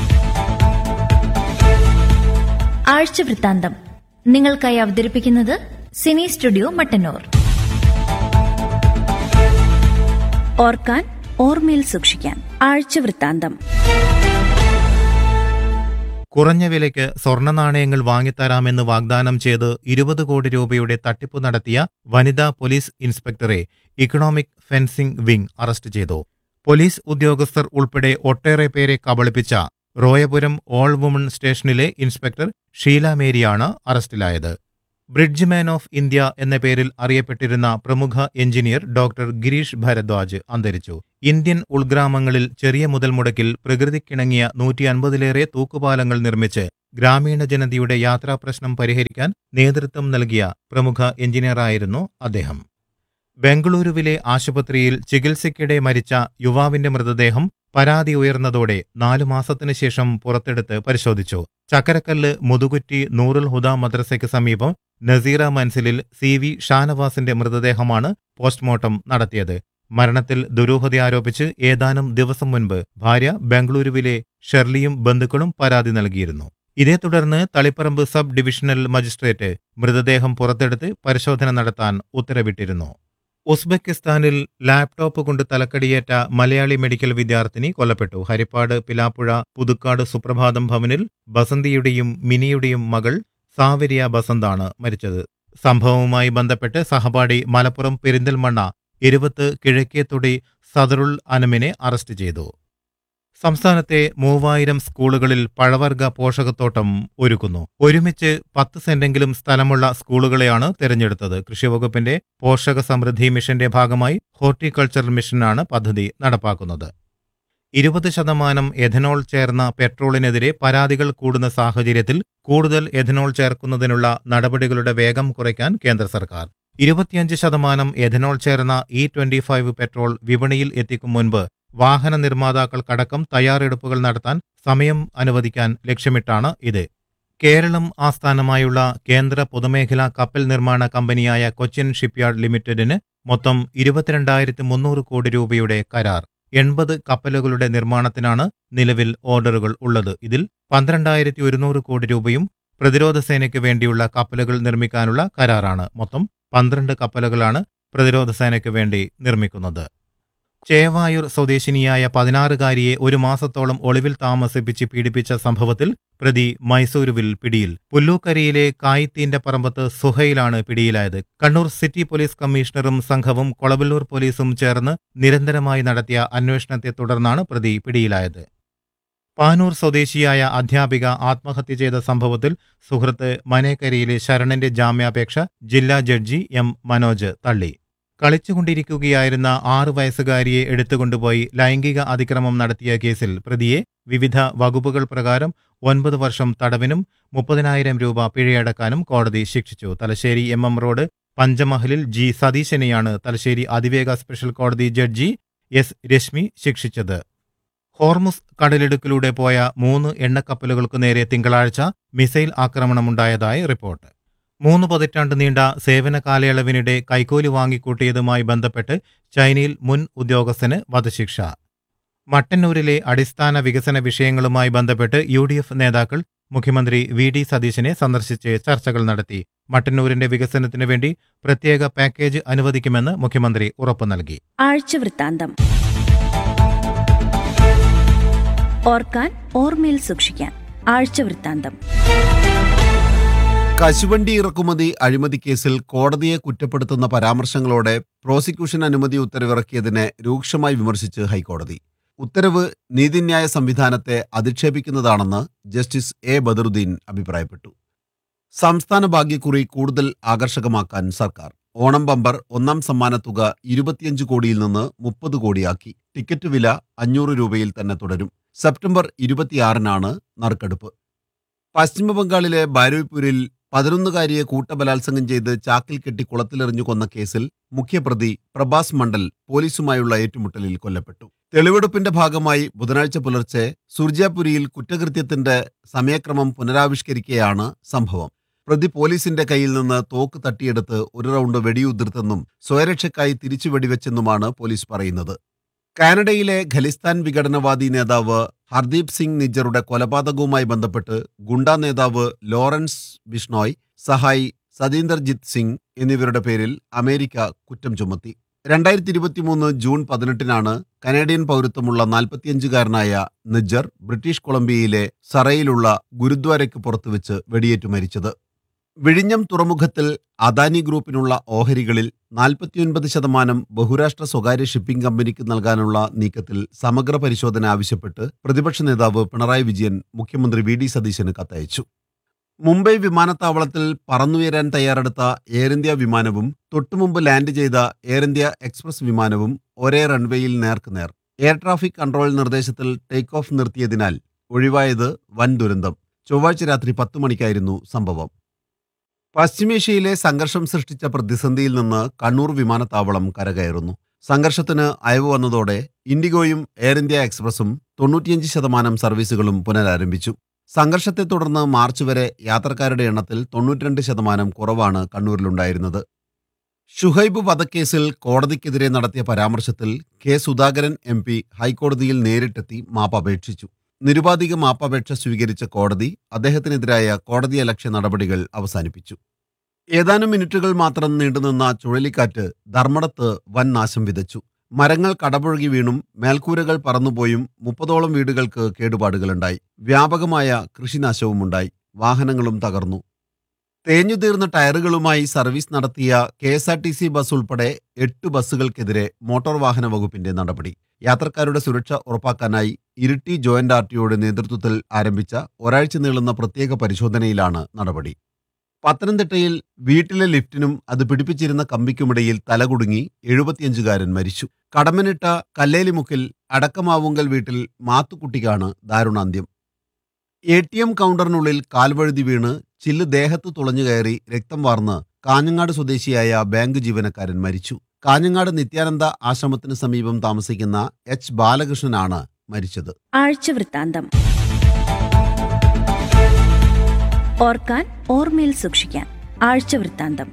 ആഴ്ച വൃത്താന്തം നിങ്ങൾക്കായി അവതരിപ്പിക്കുന്നത് സിനി സ്റ്റുഡിയോ മട്ടന്നൂർ ഓർക്കാൻ ഓർമ്മയിൽ സൂക്ഷിക്കാൻ ആഴ്ചവൃത്താന്തം കുറഞ്ഞ വിലയ്ക്ക് സ്വർണ്ണ നാണയങ്ങൾ വാങ്ങിത്തരാമെന്ന് വാഗ്ദാനം ചെയ്ത് ഇരുപത് കോടി രൂപയുടെ തട്ടിപ്പ് നടത്തിയ വനിതാ പോലീസ് ഇൻസ്പെക്ടറെ ഇക്കണോമിക് ഫെൻസിംഗ് വിംഗ് അറസ്റ്റ് ചെയ്തു പോലീസ് ഉദ്യോഗസ്ഥർ ഉൾപ്പെടെ ഒട്ടേറെ പേരെ കബളിപ്പിച്ച റോയപുരം ഓൾ വുമൺ സ്റ്റേഷനിലെ ഇൻസ്പെക്ടർ ഷീല മേരിയാണ് അറസ്റ്റിലായത് ബ്രിഡ്ജ് മാൻ ഓഫ് ഇന്ത്യ എന്ന പേരിൽ അറിയപ്പെട്ടിരുന്ന പ്രമുഖ എഞ്ചിനീയർ ഡോക്ടർ ഗിരീഷ് ഭരദ്വാജ് അന്തരിച്ചു ഇന്ത്യൻ ഉൾഗ്രാമങ്ങളിൽ ചെറിയ മുതൽ മുടക്കിൽ പ്രകൃതിക്കിണങ്ങിയ നൂറ്റി അൻപതിലേറെ തൂക്കുപാലങ്ങൾ നിർമ്മിച്ച് ഗ്രാമീണ ജനതയുടെ യാത്രാപ്രശ്നം പരിഹരിക്കാൻ നേതൃത്വം നൽകിയ പ്രമുഖ എഞ്ചിനീയറായിരുന്നു അദ്ദേഹം ബംഗളൂരുവിലെ ആശുപത്രിയിൽ ചികിത്സയ്ക്കിടെ മരിച്ച യുവാവിന്റെ മൃതദേഹം പരാതി ഉയർന്നതോടെ നാലു മാസത്തിനു ശേഷം പുറത്തെടുത്ത് പരിശോധിച്ചു ചക്കരക്കല്ല് മുതുകുറ്റി നൂറുൽ ഹുദ മദ്രസയ്ക്ക് സമീപം നസീറ മൻസിലിൽ സി വി ഷാനവാസിന്റെ മൃതദേഹമാണ് പോസ്റ്റ്മോർട്ടം നടത്തിയത് മരണത്തിൽ ദുരൂഹത ആരോപിച്ച് ഏതാനും ദിവസം മുൻപ് ഭാര്യ ബംഗളൂരുവിലെ ഷെർലിയും ബന്ധുക്കളും പരാതി നൽകിയിരുന്നു ഇതേ തുടർന്ന് തളിപ്പറമ്പ് സബ് ഡിവിഷണൽ മജിസ്ട്രേറ്റ് മൃതദേഹം പുറത്തെടുത്ത് പരിശോധന നടത്താൻ ഉത്തരവിട്ടിരുന്നു ഉസ്ബെക്കിസ്ഥാനിൽ ലാപ്ടോപ്പ് കൊണ്ട് തലക്കടിയേറ്റ മലയാളി മെഡിക്കൽ വിദ്യാർത്ഥിനി കൊല്ലപ്പെട്ടു ഹരിപ്പാട് പിലാപ്പുഴ പുതുക്കാട് സുപ്രഭാതം ഭവനിൽ ബസന്തിയുടെയും മിനിയുടെയും മകൾ സാവരിയ ബസന്താണ് മരിച്ചത് സംഭവവുമായി ബന്ധപ്പെട്ട് സഹപാഠി മലപ്പുറം പെരിന്തൽമണ്ണ ഇരുപത്ത് കിഴക്കേത്തൊടി സദറുൽ അനമിനെ അറസ്റ്റ് ചെയ്തു സംസ്ഥാനത്തെ മൂവായിരം സ്കൂളുകളിൽ പഴവർഗ പോഷകത്തോട്ടം ഒരുക്കുന്നു ഒരുമിച്ച് പത്ത് സെന്റെങ്കിലും സ്ഥലമുള്ള സ്കൂളുകളെയാണ് തെരഞ്ഞെടുത്തത് കൃഷിവകുപ്പിന്റെ പോഷക സമൃദ്ധി മിഷന്റെ ഭാഗമായി ഹോർട്ടിക്കൾച്ചർ മിഷനാണ് പദ്ധതി നടപ്പാക്കുന്നത് ഇരുപത് ശതമാനം എഥനോൾ ചേർന്ന പെട്രോളിനെതിരെ പരാതികൾ കൂടുന്ന സാഹചര്യത്തിൽ കൂടുതൽ എഥനോൾ ചേർക്കുന്നതിനുള്ള നടപടികളുടെ വേഗം കുറയ്ക്കാൻ കേന്ദ്ര സർക്കാർ ഇരുപത്തിയഞ്ച് ശതമാനം എഥനോൾ ചേർന്ന ഇ ട്വന്റി ഫൈവ് പെട്രോൾ വിപണിയിൽ എത്തിക്കും മുൻപ് വാഹന നിർമ്മാതാക്കൾക്കടക്കം തയ്യാറെടുപ്പുകൾ നടത്താൻ സമയം അനുവദിക്കാൻ ലക്ഷ്യമിട്ടാണ് ഇത് കേരളം ആസ്ഥാനമായുള്ള കേന്ദ്ര പൊതുമേഖലാ കപ്പൽ നിർമ്മാണ കമ്പനിയായ കൊച്ചിൻ ഷിപ്പ്യാർഡ് ലിമിറ്റഡിന് മൊത്തം ഇരുപത്തിരണ്ടായിരത്തി മുന്നൂറ് കോടി രൂപയുടെ കരാർ എൺപത് കപ്പലുകളുടെ നിർമ്മാണത്തിനാണ് നിലവിൽ ഓർഡറുകൾ ഉള്ളത് ഇതിൽ പന്ത്രണ്ടായിരത്തി ഒരുന്നൂറ് കോടി രൂപയും പ്രതിരോധ സേനയ്ക്ക് വേണ്ടിയുള്ള കപ്പലുകൾ നിർമ്മിക്കാനുള്ള കരാറാണ് മൊത്തം പന്ത്രണ്ട് കപ്പലുകളാണ് പ്രതിരോധ സേനയ്ക്ക് വേണ്ടി നിർമ്മിക്കുന്നത് ചേവായൂർ സ്വദേശിനിയായ പതിനാറുകാരിയെ ഒരു മാസത്തോളം ഒളിവിൽ താമസിപ്പിച്ച് പീഡിപ്പിച്ച സംഭവത്തിൽ പ്രതി മൈസൂരുവിൽ പിടിയിൽ പുല്ലൂക്കരയിലെ കായിത്തീന്റെ പറമ്പത്ത് സുഹയിലാണ് പിടിയിലായത് കണ്ണൂർ സിറ്റി പോലീസ് കമ്മീഷണറും സംഘവും കൊളവല്ലൂർ പോലീസും ചേർന്ന് നിരന്തരമായി നടത്തിയ അന്വേഷണത്തെ തുടർന്നാണ് പ്രതി പിടിയിലായത് പാനൂർ സ്വദേശിയായ അധ്യാപിക ആത്മഹത്യ ചെയ്ത സംഭവത്തിൽ സുഹൃത്ത് മനേക്കരയിലെ ശരണന്റെ ജാമ്യാപേക്ഷ ജില്ലാ ജഡ്ജി എം മനോജ് തള്ളി കളിച്ചുകൊണ്ടിരിക്കുകയായിരുന്ന ആറു വയസ്സുകാരിയെ എടുത്തുകൊണ്ടുപോയി ലൈംഗിക അതിക്രമം നടത്തിയ കേസിൽ പ്രതിയെ വിവിധ വകുപ്പുകൾ പ്രകാരം ഒൻപത് വർഷം തടവിനും മുപ്പതിനായിരം രൂപ പിഴയടക്കാനും കോടതി ശിക്ഷിച്ചു തലശ്ശേരി എം എം റോഡ് പഞ്ചമഹലിൽ ജി സതീശനെയാണ് തലശ്ശേരി അതിവേഗ സ്പെഷ്യൽ കോടതി ജഡ്ജി എസ് രശ്മി ശിക്ഷിച്ചത് ഹോർമുസ് കടലിടുക്കിലൂടെ പോയ മൂന്ന് എണ്ണക്കപ്പലുകൾക്കു നേരെ തിങ്കളാഴ്ച മിസൈൽ ആക്രമണമുണ്ടായതായി റിപ്പോർട്ട് മൂന്ന് പതിറ്റാണ്ട് നീണ്ട സേവന കാലയളവിനിടെ കൈക്കൂലി വാങ്ങിക്കൂട്ടിയതുമായി ബന്ധപ്പെട്ട് ചൈനയിൽ മുൻ ഉദ്യോഗസ്ഥന് വധശിക്ഷ മട്ടന്നൂരിലെ അടിസ്ഥാന വികസന വിഷയങ്ങളുമായി ബന്ധപ്പെട്ട് യു ഡി എഫ് നേതാക്കൾ മുഖ്യമന്ത്രി വി ഡി സതീശനെ സന്ദർശിച്ച് ചർച്ചകൾ നടത്തി മട്ടന്നൂരിന്റെ വികസനത്തിനു വേണ്ടി പ്രത്യേക പാക്കേജ് അനുവദിക്കുമെന്ന് മുഖ്യമന്ത്രി ഉറപ്പു നൽകി ആഴ്ചവൃത്താന്തം ഓർക്കാൻ ഓർമ്മയിൽ സൂക്ഷിക്കാൻ ആഴ്ചവൃത്താന്തം കശുവണ്ടി ഇറക്കുമതി അഴിമതി കേസിൽ കോടതിയെ കുറ്റപ്പെടുത്തുന്ന പരാമർശങ്ങളോടെ പ്രോസിക്യൂഷൻ അനുമതി ഉത്തരവിറക്കിയതിനെ രൂക്ഷമായി വിമർശിച്ച് ഹൈക്കോടതി ഉത്തരവ് നീതിന്യായ സംവിധാനത്തെ അധിക്ഷേപിക്കുന്നതാണെന്ന് ജസ്റ്റിസ് എ ബദറുദ്ദീൻ അഭിപ്രായപ്പെട്ടു സംസ്ഥാന ഭാഗ്യക്കുറി കൂടുതൽ ആകർഷകമാക്കാൻ സർക്കാർ ഓണം ബമ്പർ ഒന്നാം സമ്മാനത്തുക ഇരുപത്തിയഞ്ച് കോടിയിൽ നിന്ന് മുപ്പത് കോടിയാക്കി ടിക്കറ്റ് വില അഞ്ഞൂറ് രൂപയിൽ തന്നെ തുടരും സെപ്റ്റംബർ ഇരുപത്തിയാറിനാണ് നറുക്കെടുപ്പ് പശ്ചിമബംഗാളിലെ ബാരുയ്പൂരിൽ പതിനൊന്നുകാരിയെ കൂട്ടബലാത്സംഗം ചെയ്ത് ചാക്കിൽ കെട്ടി കുളത്തിലെറിഞ്ഞു കൊന്ന കേസിൽ മുഖ്യപ്രതി പ്രഭാസ് മണ്ഡൽ പോലീസുമായുള്ള ഏറ്റുമുട്ടലിൽ കൊല്ലപ്പെട്ടു തെളിവെടുപ്പിന്റെ ഭാഗമായി ബുധനാഴ്ച പുലർച്ചെ സുർജാപുരിയിൽ കുറ്റകൃത്യത്തിന്റെ സമയക്രമം പുനരാവിഷ്കരിക്കെയാണ് സംഭവം പ്രതി പോലീസിന്റെ കയ്യിൽ നിന്ന് തോക്ക് തട്ടിയെടുത്ത് ഒരു റൗണ്ട് വെടിയുതിർത്തെന്നും സ്വയരക്ഷയ്ക്കായി തിരിച്ചു വെടിവെച്ചെന്നുമാണ് പോലീസ് പറയുന്നത് കാനഡയിലെ ഖലിസ്ഥാൻ വിഘടനവാദി നേതാവ് ഹർദീപ് സിംഗ് നിജ്ജറുടെ കൊലപാതകവുമായി ബന്ധപ്പെട്ട് ഗുണ്ടാ നേതാവ് ലോറൻസ് ബിഷ്ണോയ് സഹായി സതീന്ദർജിത്ത് സിംഗ് എന്നിവരുടെ പേരിൽ അമേരിക്ക കുറ്റം ചുമത്തി രണ്ടായിരത്തി ഇരുപത്തിമൂന്ന് ജൂൺ പതിനെട്ടിനാണ് കനേഡിയൻ പൗരത്വമുള്ള നാൽപ്പത്തിയഞ്ചുകാരനായ നിജ്ജർ ബ്രിട്ടീഷ് കൊളംബിയയിലെ സറയിലുള്ള ഗുരുദ്വാരയ്ക്ക് പുറത്തുവെച്ച് വെടിയേറ്റു മരിച്ചത് വിഴിഞ്ഞം തുറമുഖത്തിൽ അദാനി ഗ്രൂപ്പിനുള്ള ഓഹരികളിൽ നാൽപ്പത്തിയൊൻപത് ശതമാനം ബഹുരാഷ്ട്ര സ്വകാര്യ ഷിപ്പിംഗ് കമ്പനിക്ക് നൽകാനുള്ള നീക്കത്തിൽ സമഗ്ര പരിശോധന ആവശ്യപ്പെട്ട് പ്രതിപക്ഷ നേതാവ് പിണറായി വിജയൻ മുഖ്യമന്ത്രി വി ഡി സതീശന് കത്തയച്ചു മുംബൈ വിമാനത്താവളത്തിൽ പറന്നുയരാൻ തയ്യാറെടുത്ത എയർ ഇന്ത്യ വിമാനവും തൊട്ടുമുമ്പ് ലാൻഡ് ചെയ്ത എയർ ഇന്ത്യ എക്സ്പ്രസ് വിമാനവും ഒരേ റൺവേയിൽ നേർക്കുനേർ എയർ ട്രാഫിക് കൺട്രോൾ നിർദ്ദേശത്തിൽ ടേക്ക് ഓഫ് നിർത്തിയതിനാൽ ഒഴിവായത് വൻ ദുരന്തം ചൊവ്വാഴ്ച രാത്രി പത്ത് മണിക്കായിരുന്നു സംഭവം പശ്ചിമേഷ്യയിലെ സംഘർഷം സൃഷ്ടിച്ച പ്രതിസന്ധിയിൽ നിന്ന് കണ്ണൂർ വിമാനത്താവളം കരകയറുന്നു സംഘർഷത്തിന് അയവ് വന്നതോടെ ഇൻഡിഗോയും എയർ ഇന്ത്യ എക്സ്പ്രസും തൊണ്ണൂറ്റിയഞ്ച് ശതമാനം സർവീസുകളും പുനരാരംഭിച്ചു സംഘർഷത്തെ തുടർന്ന് മാർച്ച് വരെ യാത്രക്കാരുടെ എണ്ണത്തിൽ തൊണ്ണൂറ്റിരണ്ട് ശതമാനം കുറവാണ് കണ്ണൂരിലുണ്ടായിരുന്നത് ഷുഹൈബ് വധക്കേസിൽ കോടതിക്കെതിരെ നടത്തിയ പരാമർശത്തിൽ കെ സുധാകരൻ എം പി ഹൈക്കോടതിയിൽ നേരിട്ടെത്തി മാപ്പപേക്ഷിച്ചു നിരുപാധിക മാപ്പപേക്ഷ സ്വീകരിച്ച കോടതി അദ്ദേഹത്തിനെതിരായ കോടതിയലക്ഷ്യ നടപടികൾ അവസാനിപ്പിച്ചു ഏതാനും മിനിറ്റുകൾ മാത്രം നീണ്ടുനിന്ന ചുഴലിക്കാറ്റ് ധർമ്മടത്ത് വൻ നാശം വിതച്ചു മരങ്ങൾ കടപുഴകി വീണും മേൽക്കൂരകൾ പറന്നുപോയും മുപ്പതോളം വീടുകൾക്ക് കേടുപാടുകളുണ്ടായി വ്യാപകമായ കൃഷിനാശവുമുണ്ടായി വാഹനങ്ങളും തകർന്നു തേഞ്ഞുതീർന്ന ടയറുകളുമായി സർവീസ് നടത്തിയ K S R T C bus ഉൾപ്പെടെ എട്ട് ബസ്സുകൾക്കെതിരെ മോട്ടോർ വാഹന വകുപ്പിന്റെ നടപടി യാത്രക്കാരുടെ സുരക്ഷ ഉറപ്പാക്കാനായി ഇരിട്ടി ജോയിന്റ് ആർ ടിയുടെ നേതൃത്വത്തിൽ ആരംഭിച്ച ഒരാഴ്ച നീളുന്ന പ്രത്യേക പരിശോധനയിലാണ് നടപടി പത്തനംതിട്ടയിൽ വീട്ടിലെ ലിഫ്റ്റിനും അത് പിടിപ്പിച്ചിരുന്ന കമ്പിക്കുമിടയിൽ തലകുടുങ്ങി എഴുപത്തിയഞ്ചുകാരൻ മരിച്ചു കടമനിട്ട കല്ലേലിമുക്കിൽ അടക്കമാവുങ്കൽ വീട്ടിൽ മാത്തുക്കുട്ടിക്കാണ് ദാരുണാന്ത്യം എ ടി എം കൗണ്ടറിനുള്ളിൽ കാൽവഴുതി വീണ് ചില്ല് ദേഹത്ത് തുളഞ്ഞു കയറി രക്തം വാർന്ന് കാഞ്ഞങ്ങാട് സ്വദേശിയായ ബാങ്ക് ജീവനക്കാരൻ മരിച്ചു കാഞ്ഞങ്ങാട് നിത്യാനന്ദ ആശ്രമത്തിന് സമീപം താമസിക്കുന്ന എച്ച് ബാലകൃഷ്ണനാണ് മരിച്ചത് ആഴ്ച വൃത്താന്തം ഓർക്കാൻ ഓർമ്മയിൽ സൂക്ഷിക്കാൻ ആഴ്ച വൃത്താന്തം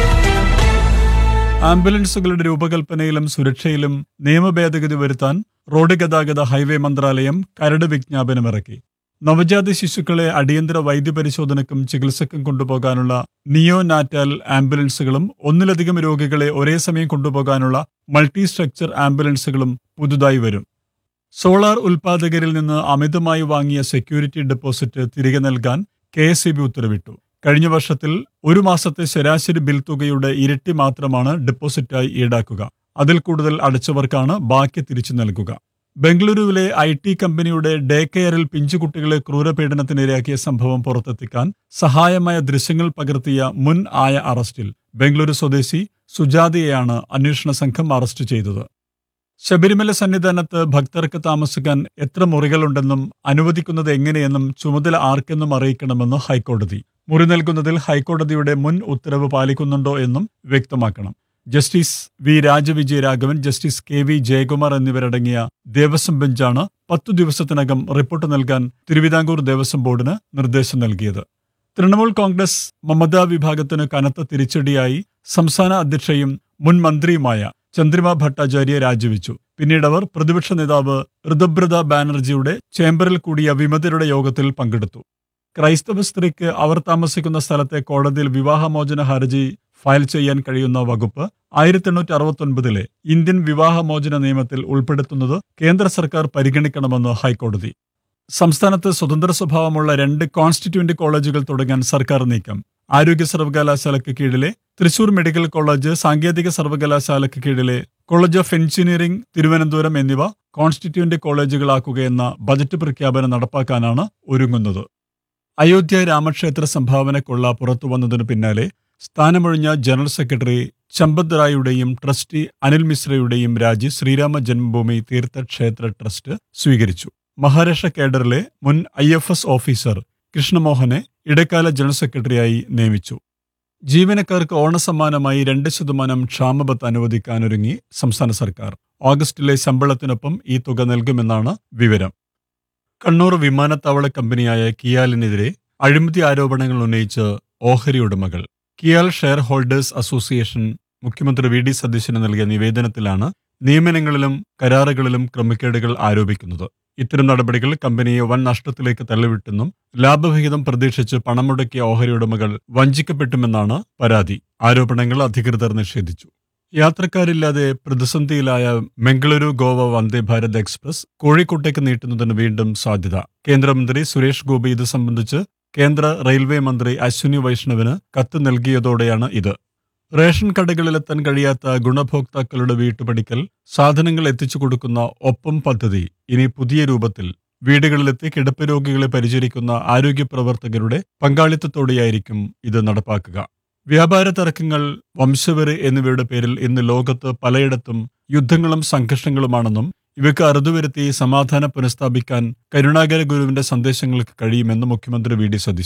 ആംബുലൻസുകളുടെ രൂപകൽപ്പനയിലും സുരക്ഷയിലും നിയമഭേദഗതി വരുത്താൻ റോഡ് ഗതാഗത ഹൈവേ മന്ത്രാലയം കരട് വിജ്ഞാപനമിറക്കി നവജാത ശിശുക്കളെ അടിയന്തര വൈദ്യപരിശോധനയ്ക്കും ചികിത്സയ്ക്കും കൊണ്ടുപോകാനുള്ള നിയോ നാറ്റാൽ ആംബുലൻസുകളും ഒന്നിലധികം രോഗികളെ ഒരേ സമയം കൊണ്ടുപോകാനുള്ള മൾട്ടി സ്ട്രക്ചർ ആംബുലൻസുകളും പുതുതായി വരും സോളാർ ഉൽപാദകരിൽ നിന്ന് അമിതമായി വാങ്ങിയ സെക്യൂരിറ്റി ഡെപ്പോസിറ്റ് തിരികെ നൽകാൻ കെ എസ് ഉത്തരവിട്ടു കഴിഞ്ഞ വർഷത്തിൽ ഒരു മാസത്തെ ശരാശരി ബിൽ തുകയുടെ ഇരട്ടി മാത്രമാണ് ഡെപ്പോസിറ്റായി ഈടാക്കുക അതിൽ കൂടുതൽ അടച്ചവർക്കാണ് ബാക്കി തിരിച്ചു നൽകുക ബംഗളൂരുവിലെ ഐ ടി കമ്പനിയുടെ ഡേ കെയറിൽ പിഞ്ചുകുട്ടികളെ ക്രൂരപീഡനത്തിനിരയാക്കിയ സംഭവം പുറത്തെത്തിക്കാൻ സഹായമായ ദൃശ്യങ്ങൾ പകർത്തിയ മുൻ ആയ അറസ്റ്റിൽ ബംഗളൂരു സ്വദേശി സുജാതയെയാണ് അന്വേഷണ സംഘം അറസ്റ്റ് ചെയ്തത് ശബരിമല സന്നിധാനത്ത് ഭക്തർക്ക് താമസിക്കാൻ എത്ര മുറികളുണ്ടെന്നും അനുവദിക്കുന്നത് എങ്ങനെയെന്നും ചുമതല ആർക്കെന്നും അറിയിക്കണമെന്ന് ഹൈക്കോടതി മുറി നൽകുന്നതിൽ ഹൈക്കോടതിയുടെ മുൻ ഉത്തരവ് പാലിക്കുന്നുണ്ടോ എന്നും വ്യക്തമാക്കണം justice V Rajavijaya Raghavan justice K V Jayakumar എന്നിവരടങ്ങിയ ദേവസ്വം ബെഞ്ചാണ് പത്തു ദിവസത്തിനകം റിപ്പോർട്ട് നൽകാൻ തിരുവിതാംകൂർ ദേവസ്വം ബോർഡിന് നിർദ്ദേശം നൽകിയത് തൃണമൂൽ കോൺഗ്രസ് മമതാ വിഭാഗത്തിന് കനത്ത തിരിച്ചടിയായി സംസ്ഥാന അധ്യക്ഷയും മുൻ മന്ത്രിയുമായ ചന്ദ്രിമ ഭട്ടാചാര്യ രാജിവെച്ചു പിന്നീട് അവർ പ്രതിപക്ഷ നേതാവ് ഋതുബ്രത ബാനർജിയുടെ ചേംബറിൽ കൂടിയ വിമതരുടെ യോഗത്തിൽ പങ്കെടുത്തു ക്രൈസ്തവ സ്ത്രീക്ക് അവർ താമസിക്കുന്ന സ്ഥലത്തെ കോടതിയിൽ വിവാഹമോചന ഹർജി ഫയൽ ചെയ്യാൻ കഴിയുന്ന വകുപ്പ് ആയിരത്തി എണ്ണൂറ്റി അറുപത്തൊൻപതിലെ ഇന്ത്യൻ വിവാഹമോചന നിയമത്തിൽ ഉൾപ്പെടുത്തുന്നത് കേന്ദ്ര സർക്കാർ പരിഗണിക്കണമെന്ന് ഹൈക്കോടതി സംസ്ഥാനത്ത് സ്വതന്ത്ര സ്വഭാവമുള്ള രണ്ട് കോൺസ്റ്റിറ്റ്യൂന്റ് കോളേജുകൾ തുടങ്ങാൻ സർക്കാർ നീക്കം ആരോഗ്യ സർവകലാശാലയ്ക്ക് കീഴിലെ തൃശൂർ മെഡിക്കൽ കോളേജ് സാങ്കേതിക സർവകലാശാലയ്ക്ക് കീഴിലെ കോളേജ് ഓഫ് എഞ്ചിനീയറിംഗ് തിരുവനന്തപുരം എന്നിവ കോൺസ്റ്റിറ്റ്യൂന്റ് കോളേജുകളാക്കുകയെന്ന ബജറ്റ് പ്രഖ്യാപനം നടപ്പാക്കാനാണ് ഒരുങ്ങുന്നത് അയോധ്യ രാമക്ഷേത്ര സംഭാവന കൊള്ള പുറത്തു വന്നതിനു പിന്നാലെ സ്ഥാനമൊഴിഞ്ഞ ജനറൽ സെക്രട്ടറി ചമ്പത് റായുടെയും ട്രസ്റ്റി അനിൽ മിശ്രയുടെയും രാജി ശ്രീരാമ ജന്മഭൂമി തീർത്ഥക്ഷേത്ര ട്രസ്റ്റ് സ്വീകരിച്ചു മഹാരാഷ്ട്ര കേഡറിലെ മുൻ ഐ എഫ് എസ് ഓഫീസർ കൃഷ്ണമോഹനെ ഇടക്കാല ജനറൽ സെക്രട്ടറിയായി നിയമിച്ചു ജീവനക്കാർക്ക് ഓണസമ്മാനമായി രണ്ട് ശതമാനം ക്ഷാമബത്ത് അനുവദിക്കാനൊരുങ്ങി സംസ്ഥാന സർക്കാർ ഓഗസ്റ്റിലെ ശമ്പളത്തിനൊപ്പം ഈ തുക നൽകുമെന്നാണ് വിവരം കണ്ണൂർ വിമാനത്താവള കമ്പനിയായ കിയാലിനെതിരെ അഴിമതി ആരോപണങ്ങൾ ഉന്നയിച്ച് ഓഹരി ഉടമകൾ കിയാൽ ഷെയർ ഹോൾഡേഴ്സ് അസോസിയേഷൻ മുഖ്യമന്ത്രി വി ഡി സതീശന് നൽകിയ നിവേദനത്തിലാണ് നിയമനങ്ങളിലും കരാറുകളിലും ക്രമക്കേടുകൾ ആരോപിക്കുന്നത് ഇത്തരം നടപടികൾ കമ്പനിയെ വൻ നഷ്ടത്തിലേക്ക് തള്ളിവിട്ടെന്നും ലാഭവിഹിതം പ്രതീക്ഷിച്ച് പണം മുടക്കിയ ഓഹരി ഉടമകൾ വഞ്ചിക്കപ്പെട്ടുമെന്നാണ് പരാതി ആരോപണങ്ങൾ അധികൃതർ നിഷേധിച്ചു യാത്രക്കാരില്ലാതെ പ്രതിസന്ധിയിലായ മംഗളൂരു ഗോവ വന്ദേ ഭാരത് എക്സ്പ്രസ് കോഴിക്കോട്ടേക്ക് നീട്ടുന്നതിന് വീണ്ടും സാധ്യത കേന്ദ്രമന്ത്രി സുരേഷ് ഗോപി ഇത് സംബന്ധിച്ച് കേന്ദ്ര റെയിൽവേ മന്ത്രി അശ്വിനി വൈഷ്ണവിന് കത്ത് നൽകിയതോടെയാണ് ഇത് റേഷൻ കടകളിലെത്താൻ കഴിയാത്ത ഗുണഭോക്താക്കളുടെ വീട്ടുപടിക്കൽ സാധനങ്ങൾ എത്തിച്ചു കൊടുക്കുന്ന ഒപ്പം പദ്ധതി ഇനി പുതിയ രൂപത്തിൽ വീടുകളിലെത്തി കിടപ്പ് രോഗികളെ പരിചരിക്കുന്ന ആരോഗ്യ പ്രവർത്തകരുടെ പങ്കാളിത്തത്തോടെയായിരിക്കും ഇത് നടപ്പാക്കുക വ്യാപാര തർക്കങ്ങൾ വംശവെറി എന്നിവയുടെ പേരിൽ ഇന്ന് ലോകത്ത് പലയിടത്തും യുദ്ധങ്ങളും സംഘർഷങ്ങളുമാണെന്നും ഇവയ്ക്ക് അറുതുവരുത്തി സമാധാനം പുനഃസ്ഥാപിക്കാൻ കരുണാകര ഗുരുവിന്റെ സന്ദേശങ്ങൾക്ക് കഴിയുമെന്ന് മുഖ്യമന്ത്രി വി ഡി സതീശൻ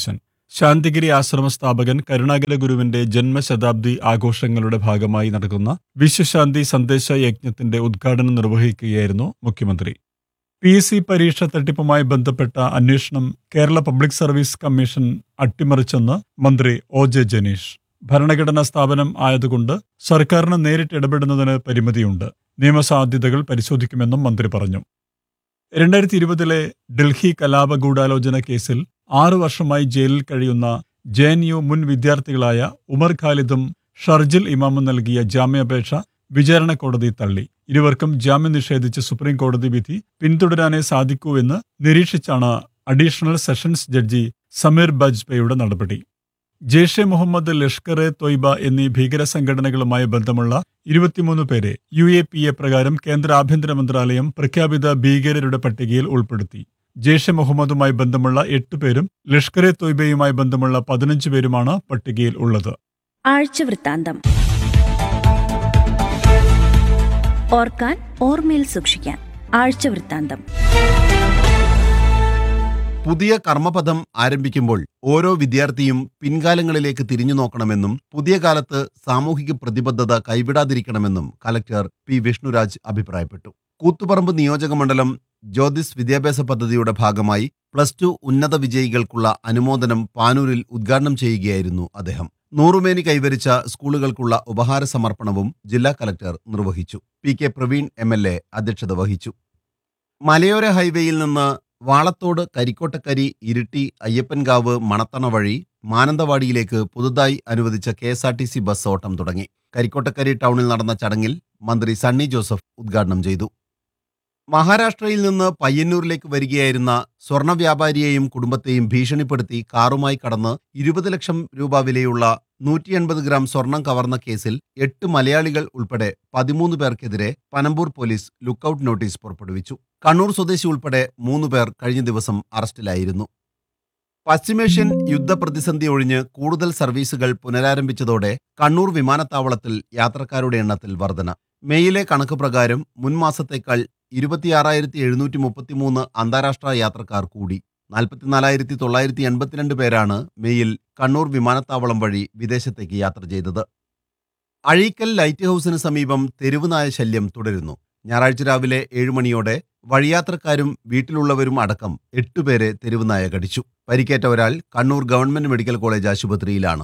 ശാന്തിഗിരി ആശ്രമ സ്ഥാപകൻ കരുണാകര ഗുരുവിന്റെ ജന്മശതാബ്ദി ആഘോഷങ്ങളുടെ ഭാഗമായി നടക്കുന്ന വിശ്വശാന്തി സന്ദേശ യജ്ഞത്തിന്റെ ഉദ്ഘാടനം നിർവഹിക്കുകയായിരുന്നു മുഖ്യമന്ത്രി പി എസ് സി പരീക്ഷ തട്ടിപ്പുമായി ബന്ധപ്പെട്ട അന്വേഷണം കേരള പബ്ലിക് സർവീസ് കമ്മീഷൻ അട്ടിമറിച്ചെന്ന് മന്ത്രി ഒ ജെ ജനീഷ് ഭരണഘടനാ സ്ഥാപനം ആയതുകൊണ്ട് സർക്കാരിന് നേരിട്ട് ഇടപെടുന്നതിന് പരിമിതിയുണ്ട് നിയമസാധ്യതകൾ പരിശോധിക്കുമെന്നും മന്ത്രി പറഞ്ഞു രണ്ടായിരത്തി ഇരുപതിലെ ഡൽഹി കലാപ ഗൂഢാലോചന കേസിൽ ആറു വർഷമായി ജയിലിൽ കഴിയുന്ന ജെ എൻ യു മുൻ വിദ്യാർത്ഥികളായ ഉമർ ഖാലിദും ഷർജിൽ ഇമാമും നൽകിയ ജാമ്യാപേക്ഷ വിചാരണ കോടതി തള്ളി ഇരുവർക്കും ജാമ്യം നിഷേധിച്ച സുപ്രീം കോടതി വിധി പിന്തുടരാനേ സാധിക്കൂ എന്ന് നിരീക്ഷിച്ചാണ് അഡീഷണൽ സെഷൻസ് ജഡ്ജി സമീർ ബാജ്പേയിയുടെ നടപടി ജെയ്ഷെ മുഹമ്മദ് ലഷ്കർ എ തൊയ്ബ എന്നീ ഭീകര സംഘടനകളുമായി ബന്ധമുള്ള ഇരുപത്തിമൂന്ന് പേരെ യു എ പി എ പ്രകാരം കേന്ദ്ര ആഭ്യന്തര മന്ത്രാലയം പ്രഖ്യാപിത ഭീകരരുടെ പട്ടികയിൽ ഉൾപ്പെടുത്തി ജെയ്ഷെ മുഹമ്മദുമായി ബന്ധമുള്ള എട്ട് പേരും ലഷ്കർ എ തൊയ്ബയുമായി ബന്ധമുള്ള പതിനഞ്ച് പേരുമാണ് പട്ടികയിൽ ഉള്ളത് ആഴ്ചവൃത്താന്തം ഓർക്കാൻ ഓർമ്മയിൽ സൂക്ഷിക്കാൻ ആഴ്ചവൃത്താന്തം പുതിയ കർമ്മപഥം ആരംഭിക്കുമ്പോൾ ഓരോ വിദ്യാർത്ഥിയും പിൻകാലങ്ങളിലേക്ക് തിരിഞ്ഞു നോക്കണമെന്നും പുതിയ കാലത്ത് സാമൂഹിക പ്രതിബദ്ധത കൈവിടാതിരിക്കണമെന്നും കലക്ടർ പി വിഷ്ണുരാജ് അഭിപ്രായപ്പെട്ടു കൂത്തുപറമ്പ് നിയോജക മണ്ഡലം ജ്യോതിസ് വിദ്യാഭ്യാസ പദ്ധതിയുടെ ഭാഗമായി പ്ലസ് ടു ഉന്നത വിജയികൾക്കുള്ള അനുമോദനം പാനൂരിൽ ഉദ്ഘാടനം ചെയ്യുകയായിരുന്നു അദ്ദേഹം നൂറുമേനി കൈവരിച്ച സ്കൂളുകൾക്കുള്ള ഉപഹാര സമർപ്പണവും ജില്ലാ കലക്ടർ നിർവഹിച്ചു P K Praveen M L A അധ്യക്ഷത വഹിച്ചു മലയോര ഹൈവേയിൽ നിന്ന് വാളത്തോട് കരിക്കോട്ടക്കരി ഇരിട്ടി അയ്യപ്പൻകാവ് മണത്തണ വഴി മാനന്തവാടിയിലേക്ക് പുതുതായി അനുവദിച്ച K S R T C bus ഓട്ടം തുടങ്ങി കരിക്കോട്ടക്കരി ടൗണിൽ നടന്ന ചടങ്ങിൽ മന്ത്രി സണ്ണി ജോസഫ് ഉദ്ഘാടനം ചെയ്തു മഹാരാഷ്ട്രയിൽ നിന്ന് പയ്യന്നൂരിലേക്ക് വരികയായിരുന്ന സ്വർണ്ണ വ്യാപാരിയെയും കുടുംബത്തെയും ഭീഷണിപ്പെടുത്തി കാറുമായി കടന്ന് ഇരുപത് ലക്ഷം രൂപ വിലയുള്ള നൂറ്റി എൺപത് ഗ്രാം സ്വർണം കവർന്ന കേസിൽ എട്ട് മലയാളികൾ ഉൾപ്പെടെ പതിമൂന്ന് പേർക്കെതിരെ പനമ്പൂർ പോലീസ് ലുക്കൌട്ട് നോട്ടീസ് പുറപ്പെടുവിച്ചു കണ്ണൂർ സ്വദേശി ഉൾപ്പെടെ മൂന്ന് പേർ കഴിഞ്ഞ ദിവസം അറസ്റ്റിലായിരുന്നു പശ്ചിമേഷ്യൻ യുദ്ധപ്രതിസന്ധി ഒഴിഞ്ഞ് കൂടുതൽ സർവീസുകൾ പുനരാരംഭിച്ചതോടെ കണ്ണൂർ വിമാനത്താവളത്തിൽ യാത്രക്കാരുടെ എണ്ണത്തിൽ വർധന മെയിലെ കണക്ക് പ്രകാരം മുൻ മാസത്തേക്കാൾ ഇരുപത്തിയാറായിരത്തി എഴുന്നൂറ്റി മുപ്പത്തിമൂന്ന് അന്താരാഷ്ട്ര യാത്രക്കാർ കൂടി നാൽപ്പത്തിനാലായിരത്തി തൊള്ളായിരത്തി എൺപത്തിരണ്ട് പേരാണ് മെയിൽ കണ്ണൂർ വിമാനത്താവളം വഴി വിദേശത്തേക്ക് യാത്ര ചെയ്തത് അഴീക്കൽ ലൈറ്റ് ഹൌസിന് സമീപം തെരുവുനായ ശല്യം തുടരുന്നു ഞായറാഴ്ച രാവിലെ ഏഴ് മണിയോടെ വഴിയാത്രക്കാരും വീട്ടിലുള്ളവരും അടക്കം എട്ടുപേരെ തെരുവുനായ കടിച്ചു പരിക്കേറ്റ ഒരാൾ കണ്ണൂർ ഗവൺമെന്റ് മെഡിക്കൽ കോളേജ് ആശുപത്രിയിലാണ്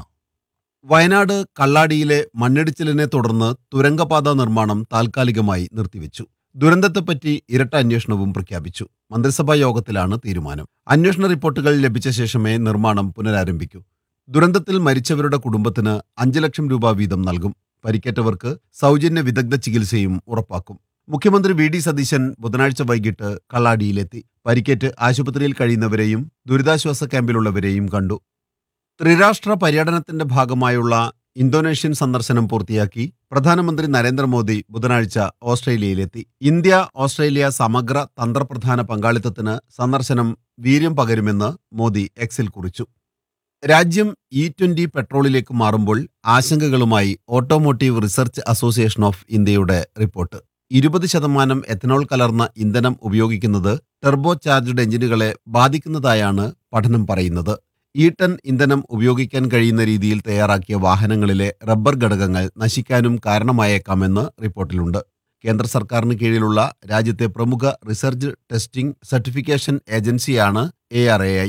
വയനാട് കള്ളാടിയിലെ മണ്ണിടിച്ചിലിനെ തുടർന്ന് തുരങ്കപാത നിർമ്മാണം താൽക്കാലികമായി നിർത്തിവെച്ചു ദുരന്തത്തെപ്പറ്റി ഇരട്ട അന്വേഷണവും പ്രഖ്യാപിച്ചു മന്ത്രിസഭാ യോഗത്തിലാണ് തീരുമാനം അന്വേഷണ റിപ്പോർട്ടുകൾ ലഭിച്ച ശേഷമേ നിർമ്മാണം പുനരാരംഭിക്കൂ ദുരന്തത്തിൽ മരിച്ചവരുടെ കുടുംബത്തിന് അഞ്ച് ലക്ഷം രൂപ വീതം നൽകും പരിക്കേറ്റവർക്ക് സൗജന്യ വിദഗ്ധ ചികിത്സയും ഉറപ്പാക്കും മുഖ്യമന്ത്രി വി ഡി സതീശൻ ബുധനാഴ്ച വൈകിട്ട് കള്ളാടിയിലെത്തി പരിക്കേറ്റ് ആശുപത്രിയിൽ കഴിയുന്നവരെയും ദുരിതാശ്വാസ ക്യാമ്പിലുള്ളവരെയും കണ്ടു ത്രിരാഷ്ട്ര പര്യടനത്തിന്റെ ഭാഗമായുള്ള ഇന്തോനേഷ്യൻ സന്ദർശനം പൂർത്തിയാക്കി പ്രധാനമന്ത്രി നരേന്ദ്രമോദി ബുധനാഴ്ച ഓസ്ട്രേലിയയിലെത്തി ഇന്ത്യ ഓസ്ട്രേലിയ സമഗ്ര തന്ത്രപ്രധാന പങ്കാളിത്തത്തിന് സന്ദർശനം വീര്യം പകരുമെന്ന് മോദി എക്സിൽ കുറിച്ചു രാജ്യം ഇ ട്വന്റി പെട്രോളിലേക്ക് മാറുമ്പോൾ ആശങ്കകളുമായി ഓട്ടോമോട്ടീവ് റിസർച്ച് അസോസിയേഷൻ ഓഫ് ഇന്ത്യയുടെ റിപ്പോർട്ട് ഇരുപത് ശതമാനം എഥനോൾ കലർന്ന ഇന്ധനം ഉപയോഗിക്കുന്നത് ടെർബോ ചാർജ്ഡ് എഞ്ചിനുകളെ ബാധിക്കുന്നതായാണ് പഠനം പറയുന്നത് ഈ ടൺ ഇന്ധനം ഉപയോഗിക്കാൻ കഴിയുന്ന രീതിയിൽ തയ്യാറാക്കിയ വാഹനങ്ങളിലെ റബ്ബർ ഘടകങ്ങൾ നശിക്കാനും കാരണമായേക്കാമെന്ന് റിപ്പോർട്ടിലുണ്ട് കേന്ദ്ര സർക്കാരിന് കീഴിലുള്ള രാജ്യത്തെ പ്രമുഖ റിസർച്ച് ടെസ്റ്റിംഗ് സർട്ടിഫിക്കേഷൻ ഏജൻസിയാണ് എ ആർ എ ഐ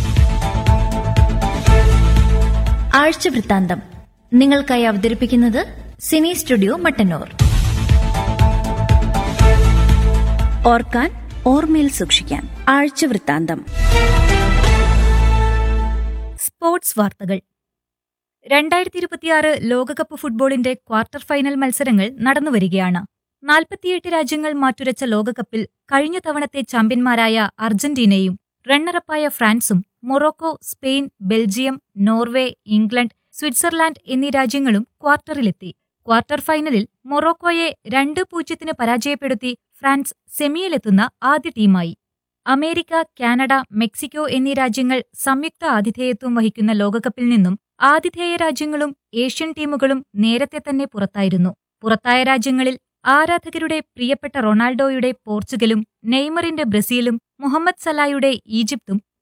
ആഴ്ചവൃത്താന്തം നിങ്ങൾക്കായി അവതരിപ്പിക്കുന്നത് സിനി സ്റ്റുഡിയോ മട്ടന്നൂർ ഓർക്കാൻ ഓർമ്മയിൽ സൂക്ഷിക്കാൻ ആഴ്ചവൃത്താന്തം സ്പോർട്സ് വാർത്തകൾ രണ്ടായിരത്തി ഇരുപത്തിയാറ് ലോകകപ്പ് ഫുട്ബോളിന്റെ ക്വാർട്ടർ ഫൈനൽ മത്സരങ്ങൾ നടന്നുവരികയാണ് നാൽപ്പത്തിയെട്ട് രാജ്യങ്ങൾ മാറ്റുരച്ച ലോകകപ്പിൽ കഴിഞ്ഞ തവണത്തെ ചാമ്പ്യന്മാരായ അർജന്റീനയും റണ്ണറപ്പായ ഫ്രാൻസും Morocco Spain Belgium Norway England Switzerland എന്നീ രാജ്യങ്ങളും ക്വാർട്ടറിലെത്തി ക്വാർട്ടർ ഫൈനലിൽ മൊറോക്കോയെ രണ്ട് പൂജ്യത്തിന് പരാജയപ്പെടുത്തി ഫ്രാൻസ് സെമിയിലെത്തുന്ന ആദ്യ ടീമായി അമേരിക്ക കാനഡ മെക്സിക്കോ എന്നീ രാജ്യങ്ങൾ സംയുക്ത ആതിഥേയത്വം വഹിക്കുന്ന ലോകകപ്പിൽ നിന്നും ആതിഥേയ രാജ്യങ്ങളും ഏഷ്യൻ ടീമുകളും നേരത്തെ തന്നെ പുറത്തായിരുന്നു പുറത്തായ രാജ്യങ്ങളിൽ ആരാധകരുടെ പ്രിയപ്പെട്ട റൊണാൾഡോയുടെ പോർച്ചുഗലും നെയ്മറിന്റെ ബ്രസീലും മുഹമ്മദ് സലായുടെ ഈജിപ്തും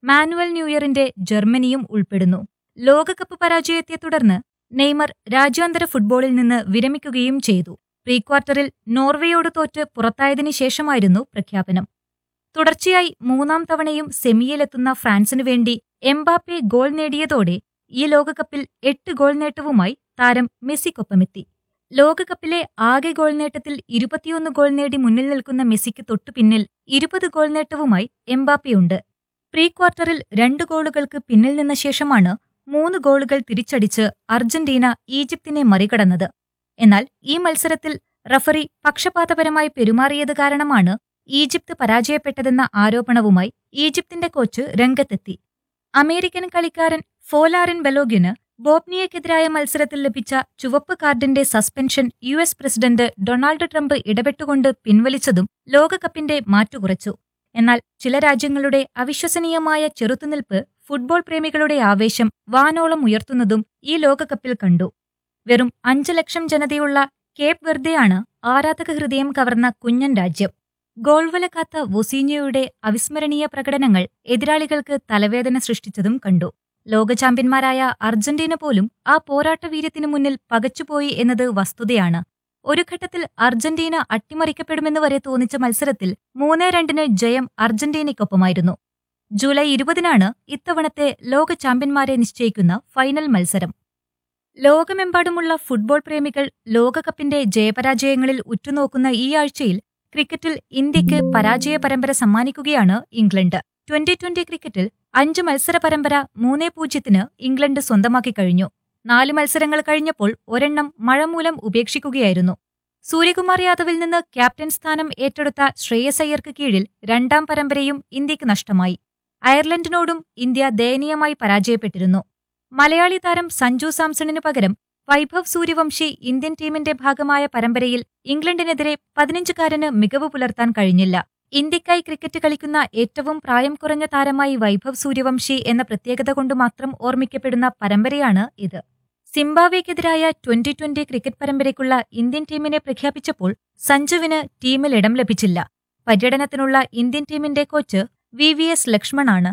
മാനുവൽ ന്യൂയറിന്റെ ജർമ്മനിയും ഉൾപ്പെടുന്നു ലോകകപ്പ് പരാജയത്തെ തുടർന്ന് നെയ്മർ രാജ്യാന്തര ഫുട്ബോളിൽ നിന്ന് വിരമിക്കുകയും ചെയ്തു പ്രീ ക്വാർട്ടറിൽ നോർവേയോട് തോറ്റ് പുറത്തായതിനു ശേഷമായിരുന്നു പ്രഖ്യാപനം തുടർച്ചയായി മൂന്നാം തവണയും സെമിയിലെത്തുന്ന ഫ്രാൻസിനു വേണ്ടി എംബാപ്പെ ഗോൾ നേടിയതോടെ ഈ ലോകകപ്പിൽ എട്ട് ഗോൾ നേട്ടവുമായി താരം മെസ്സിക്കൊപ്പമെത്തി ലോകകപ്പിലെ ആകെ ഗോൾ നേട്ടത്തിൽ ഇരുപത്തിയൊന്ന് ഗോൾ നേടി മുന്നിൽ നിൽക്കുന്ന മെസ്സിക്ക് തൊട്ടുപിന്നിൽ ഇരുപത് ഗോൾ നേട്ടവുമായി എംബാപ്പയുണ്ട് പ്രീ ക്വാർട്ടറിൽ രണ്ട് ഗോളുകൾക്ക് പിന്നിൽ നിന്ന ശേഷമാണ് മൂന്ന് ഗോളുകൾ തിരിച്ചടിച്ച് അർജന്റീന ഈജിപ്തിനെ മറികടന്നത് എന്നാൽ ഈ മത്സരത്തിൽ റഫറി പക്ഷപാതപരമായി പെരുമാറിയത് കാരണമാണ് ഈജിപ്ത് പരാജയപ്പെട്ടതെന്ന ആരോപണവുമായി ഈജിപ്തിന്റെ കോച്ച് രംഗത്തെത്തി അമേരിക്കൻ കളിക്കാരൻ ഫോലാറിൻ ബെലോഗിന് ബോബ്നിയക്കെതിരായ മത്സരത്തിൽ ലഭിച്ച ചുവപ്പ് കാർഡിന്റെ suspension U S president Donald Trump ഇടപെട്ടുകൊണ്ട് പിൻവലിച്ചതും ലോകകപ്പിന്റെ മാറ്റുകുറച്ചു എന്നാൽ ചില രാജ്യങ്ങളുടെ അവിശ്വസനീയമായ ചെറുത്തുനിൽപ്പ് ഫുട്ബോൾ പ്രേമികളുടെ ആവേശം വാനോളം ഉയർത്തുന്നതും ഈ ലോകകപ്പിൽ കണ്ടു വെറും അഞ്ചു ലക്ഷം ജനതയുള്ള കേപ്പ് വെർദെയാണ് ആരാധക ഹൃദയം കവർന്ന കുഞ്ഞൻ രാജ്യം ഗോൾവല കാത്ത വൊസീഞ്ഞോയുടെ അവിസ്മരണീയ പ്രകടനങ്ങൾ എതിരാളികൾക്ക് തലവേദന സൃഷ്ടിച്ചതും കണ്ടു ലോക ചാമ്പ്യന്മാരായ അർജന്റീന പോലും ആ പോരാട്ടവീര്യത്തിനു മുന്നിൽ പകച്ചുപോയി എന്നത് വസ്തുതയാണ് ഒരു ഘട്ടത്തിൽ അർജന്റീന അട്ടിമറിക്കപ്പെടുമെന്ന് വരെ തോന്നിച്ച മത്സരത്തിൽ മൂന്ന് രണ്ടിന് ജയം അർജന്റീനയ്ക്കൊപ്പമായിരുന്നു ജൂലൈ ഇരുപതിനാണ് ഇത്തവണത്തെ ലോക ചാമ്പ്യന്മാരെ നിശ്ചയിക്കുന്ന ഫൈനൽ മത്സരം ലോകമെമ്പാടുമുള്ള ഫുട്ബോൾ പ്രേമികൾ ലോകകപ്പിന്റെ ജയപരാജയങ്ങളിൽ ഉറ്റുനോക്കുന്ന ഈ ആഴ്ചയിൽ ക്രിക്കറ്റിൽ ഇന്ത്യക്ക് പരാജയ പരമ്പര സമ്മാനിക്കുകയാണ് ഇംഗ്ലണ്ട് ട്വന്റി ട്വന്റി ക്രിക്കറ്റിൽ അഞ്ച് മത്സര പരമ്പര മൂന്നേ പൂജ്യത്തിന് ഇംഗ്ലണ്ട് സ്വന്തമാക്കി കഴിഞ്ഞു നാല് മത്സരങ്ങൾ കഴിഞ്ഞപ്പോൾ ഒരെണ്ണം മഴ മൂലം ഉപേക്ഷിക്കുകയായിരുന്നു സൂര്യകുമാർ യാദവിൽ നിന്ന് ക്യാപ്റ്റൻ സ്ഥാനം ഏറ്റെടുത്ത ശ്രേയസ് അയ്യർക്ക് കീഴിൽ രണ്ടാം പരമ്പരയും ഇന്ത്യക്ക് നഷ്ടമായി അയർലൻഡിനോടും ഇന്ത്യ ദയനീയമായി പരാജയപ്പെട്ടിരുന്നു മലയാളി താരം സഞ്ജു സാംസണിനു പകരം വൈഭവ് സൂര്യവംശി ഇന്ത്യൻ ടീമിന്റെ ഭാഗമായ പരമ്പരയിൽ ഇംഗ്ലണ്ടിനെതിരെ പതിനഞ്ചുകാരന് മികവ് പുലർത്താൻ കഴിഞ്ഞില്ല ഇന്ത്യക്കായി ക്രിക്കറ്റ് കളിക്കുന്ന ഏറ്റവും പ്രായം കുറഞ്ഞ താരമായി വൈഭവ് സൂര്യവംശി എന്ന പ്രത്യേകത കൊണ്ട് മാത്രം ഓർമ്മിക്കപ്പെടുന്ന പരമ്പരയാണ് ഇത് സിംബാബ്വേക്കെതിരായ ട്വന്റി ട്വന്റി ക്രിക്കറ്റ് പരമ്പരയ്ക്കുള്ള ഇന്ത്യൻ ടീമിനെ പ്രഖ്യാപിച്ചപ്പോൾ സഞ്ജുവിന് ടീമിൽ ഇടം ലഭിച്ചില്ല പര്യടനത്തിനുള്ള ഇന്ത്യൻ ടീമിന്റെ കോച്ച് വി വി എസ് ലക്ഷ്മണാണ്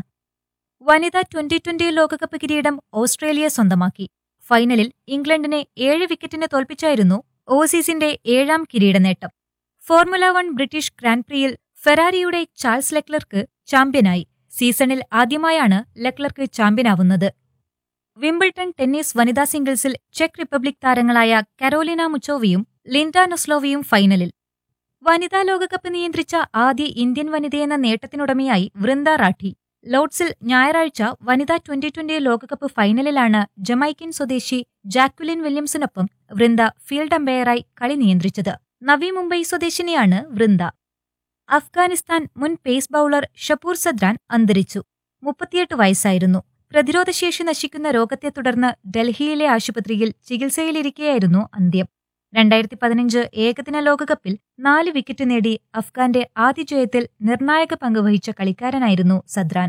വനിതാ ട്വന്റി ട്വന്റി ലോകകപ്പ് കിരീടം ഓസ്ട്രേലിയ സ്വന്തമാക്കി ഫൈനലിൽ ഇംഗ്ലണ്ടിനെ ഏഴ് വിക്കറ്റിന് തോൽപ്പിച്ചായിരുന്നു ഓസീസിന്റെ ഏഴാം കിരീടനേട്ടം ഫോർമുല വൺ ബ്രിട്ടീഷ് ഗ്രാൻഡ് പ്രിയിൽ ഫെറാരിയുടെ ചാൾസ് ലെക്ലർക്ക് ചാമ്പ്യനായി സീസണിൽ ആദ്യമായാണ് ലെക്ലർക്ക് ചാമ്പ്യനാവുന്നത് വിംബിൾട്ടൺ ടെന്നീസ് വനിതാ സിംഗിൾസിൽ ചെക്ക് റിപ്പബ്ലിക് താരങ്ങളായ കരോലിന മുച്ചോവിയും ലിൻഡ നൊസ്ലോവിയും ഫൈനലിൽ വനിതാ ലോകകപ്പ് നിയന്ത്രിച്ച ആദ്യ ഇന്ത്യൻ വനിതയെന്ന നേട്ടത്തിനുടമയായി വൃന്ദ റാഠി ലോർഡ്സിൽ ഞായറാഴ്ച വനിതാ ട്വന്റി ട്വന്റി ലോകകപ്പ് ഫൈനലിലാണ് ജമൈക്കൻ സ്വദേശി ജാക്വിലിൻ വില്യംസിനൊപ്പം വൃന്ദ ഫീൽഡ് അമ്പയറായി കളി നിയന്ത്രിച്ചത് നവി മുംബൈ സ്വദേശിനിയാണ് വൃന്ദ അഫ്ഗാനിസ്ഥാൻ മുൻ പേസ് ബൌളർ ഷപൂർ സദ്രാൻ അന്തരിച്ചു മുപ്പത്തിയെട്ട് വയസ്സായിരുന്നു പ്രതിരോധശേഷി നശിക്കുന്ന രോഗത്തെ തുടർന്ന് ഡൽഹിയിലെ ആശുപത്രിയിൽ ചികിത്സയിലിരിക്കെയായിരുന്നു അന്ത്യം രണ്ടായിരത്തി പതിനഞ്ച് ഏകദിന ലോകകപ്പിൽ നാല് വിക്കറ്റ് നേടി അഫ്ഗാന്റെ ആദ്യ ജയത്തിൽ നിർണായക പങ്കുവഹിച്ച കളിക്കാരനായിരുന്നു സദ്രാൻ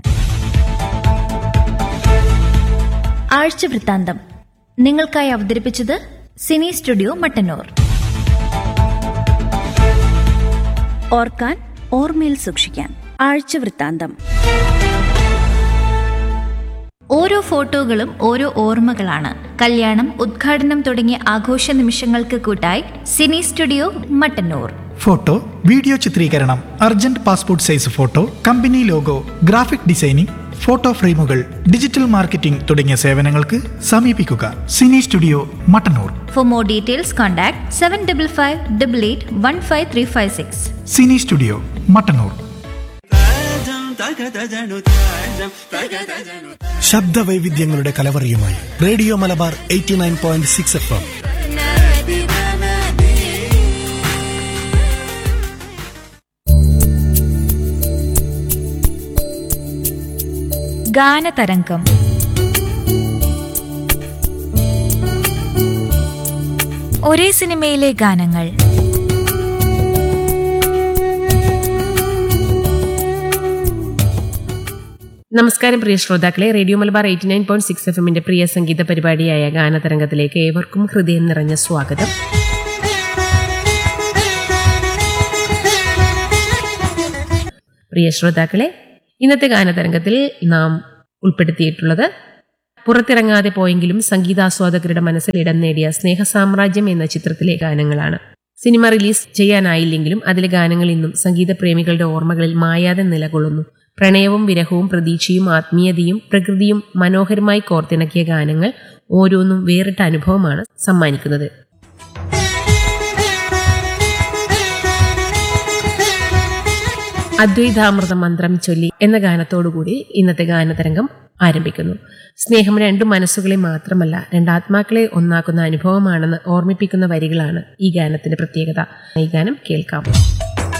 ആഴ്ച വൃത്താന്തം നിങ്ങൾക്കായി അവതരിപ്പിച്ചത് സിനി സ്റ്റുഡിയോ മട്ടന്നൂർ ഓർക്കാൻ ഓർമ്മയിൽ സൂക്ഷിക്കാൻ ആഴ്ച വൃത്താന്തം ഓരോ ഫോട്ടോകളും ഓരോ ഓർമ്മകളാണ് കല്യാണം ഉദ്ഘാടനം തുടങ്ങിയ ആഘോഷ നിമിഷങ്ങൾക്ക് കൂട്ടായി cine studio Mattannur photo video ചിത്രീകരണം urgent passport size photo company logo graphic designing photo ഫ്രെയിമുകൾ ഡിജിറ്റൽ മാർക്കറ്റിംഗ് തുടങ്ങിയ സേവനങ്ങൾക്ക് സമീപിക്കുക cine studio Mattannur for more details contact seven double five double eight one five three five six cine studio Mattannur ശബ്ദവൈവിധ്യങ്ങളുടെ കലവറിയുമായി radio Malabar eighty nine point six F M ഗാനതരംഗം ഒരേ സിനിമയിലെ ഗാനങ്ങൾ നമസ്കാരം പ്രിയ ശ്രോതാക്കളെ radio Malabar eighty nine point six F എമ്മിന്റെ പ്രിയ സംഗീത പരിപാടിയായ ഗാനതരംഗത്തിലേക്ക് ഏവർക്കും ഹൃദയം നിറഞ്ഞ സ്വാഗതം പ്രിയ ശ്രോതാക്കളെ ഇന്നത്തെ ഗാനതരംഗത്തിൽ നാം ഉൾപ്പെടുത്തിയിട്ടുള്ളത് പുറത്തിറങ്ങാതെ പോയെങ്കിലും സംഗീതാസ്വാദകരുടെ മനസ്സിൽ ഇടം നേടിയ സ്നേഹസാമ്രാജ്യം എന്ന ചിത്രത്തിലെ ഗാനങ്ങളാണ് സിനിമ റിലീസ് ചെയ്യാനായില്ലെങ്കിലും അതിലെ ഗാനങ്ങൾ ഇന്നും സംഗീത പ്രേമികളുടെ ഓർമ്മകളിൽ മായാതെ നിലകൊള്ളുന്നു പ്രണയവും വിരഹവും പ്രതീക്ഷയും ആത്മീയതയും പ്രകൃതിയും മനോഹരമായി കോർത്തിണക്കിയ ഗാനങ്ങൾ ഓരോന്നും വേറിട്ട അനുഭവമാണ് സമ്മാനിക്കുന്നത് അദ്വൈതാമൃത മന്ത്രം ചൊല്ലി എന്ന ഗാനത്തോടുകൂടി ഇന്നത്തെ ഗാനതരംഗം ആരംഭിക്കുന്നു സ്നേഹം രണ്ടു മനസ്സുകളെ മാത്രമല്ല രണ്ടാത്മാക്കളെ ഒന്നാക്കുന്ന അനുഭവമാണെന്ന് ഓർമ്മിപ്പിക്കുന്ന വരികളാണ് ഈ ഗാനത്തിന്റെ പ്രത്യേകത ഈ ഗാനം കേൾക്കാം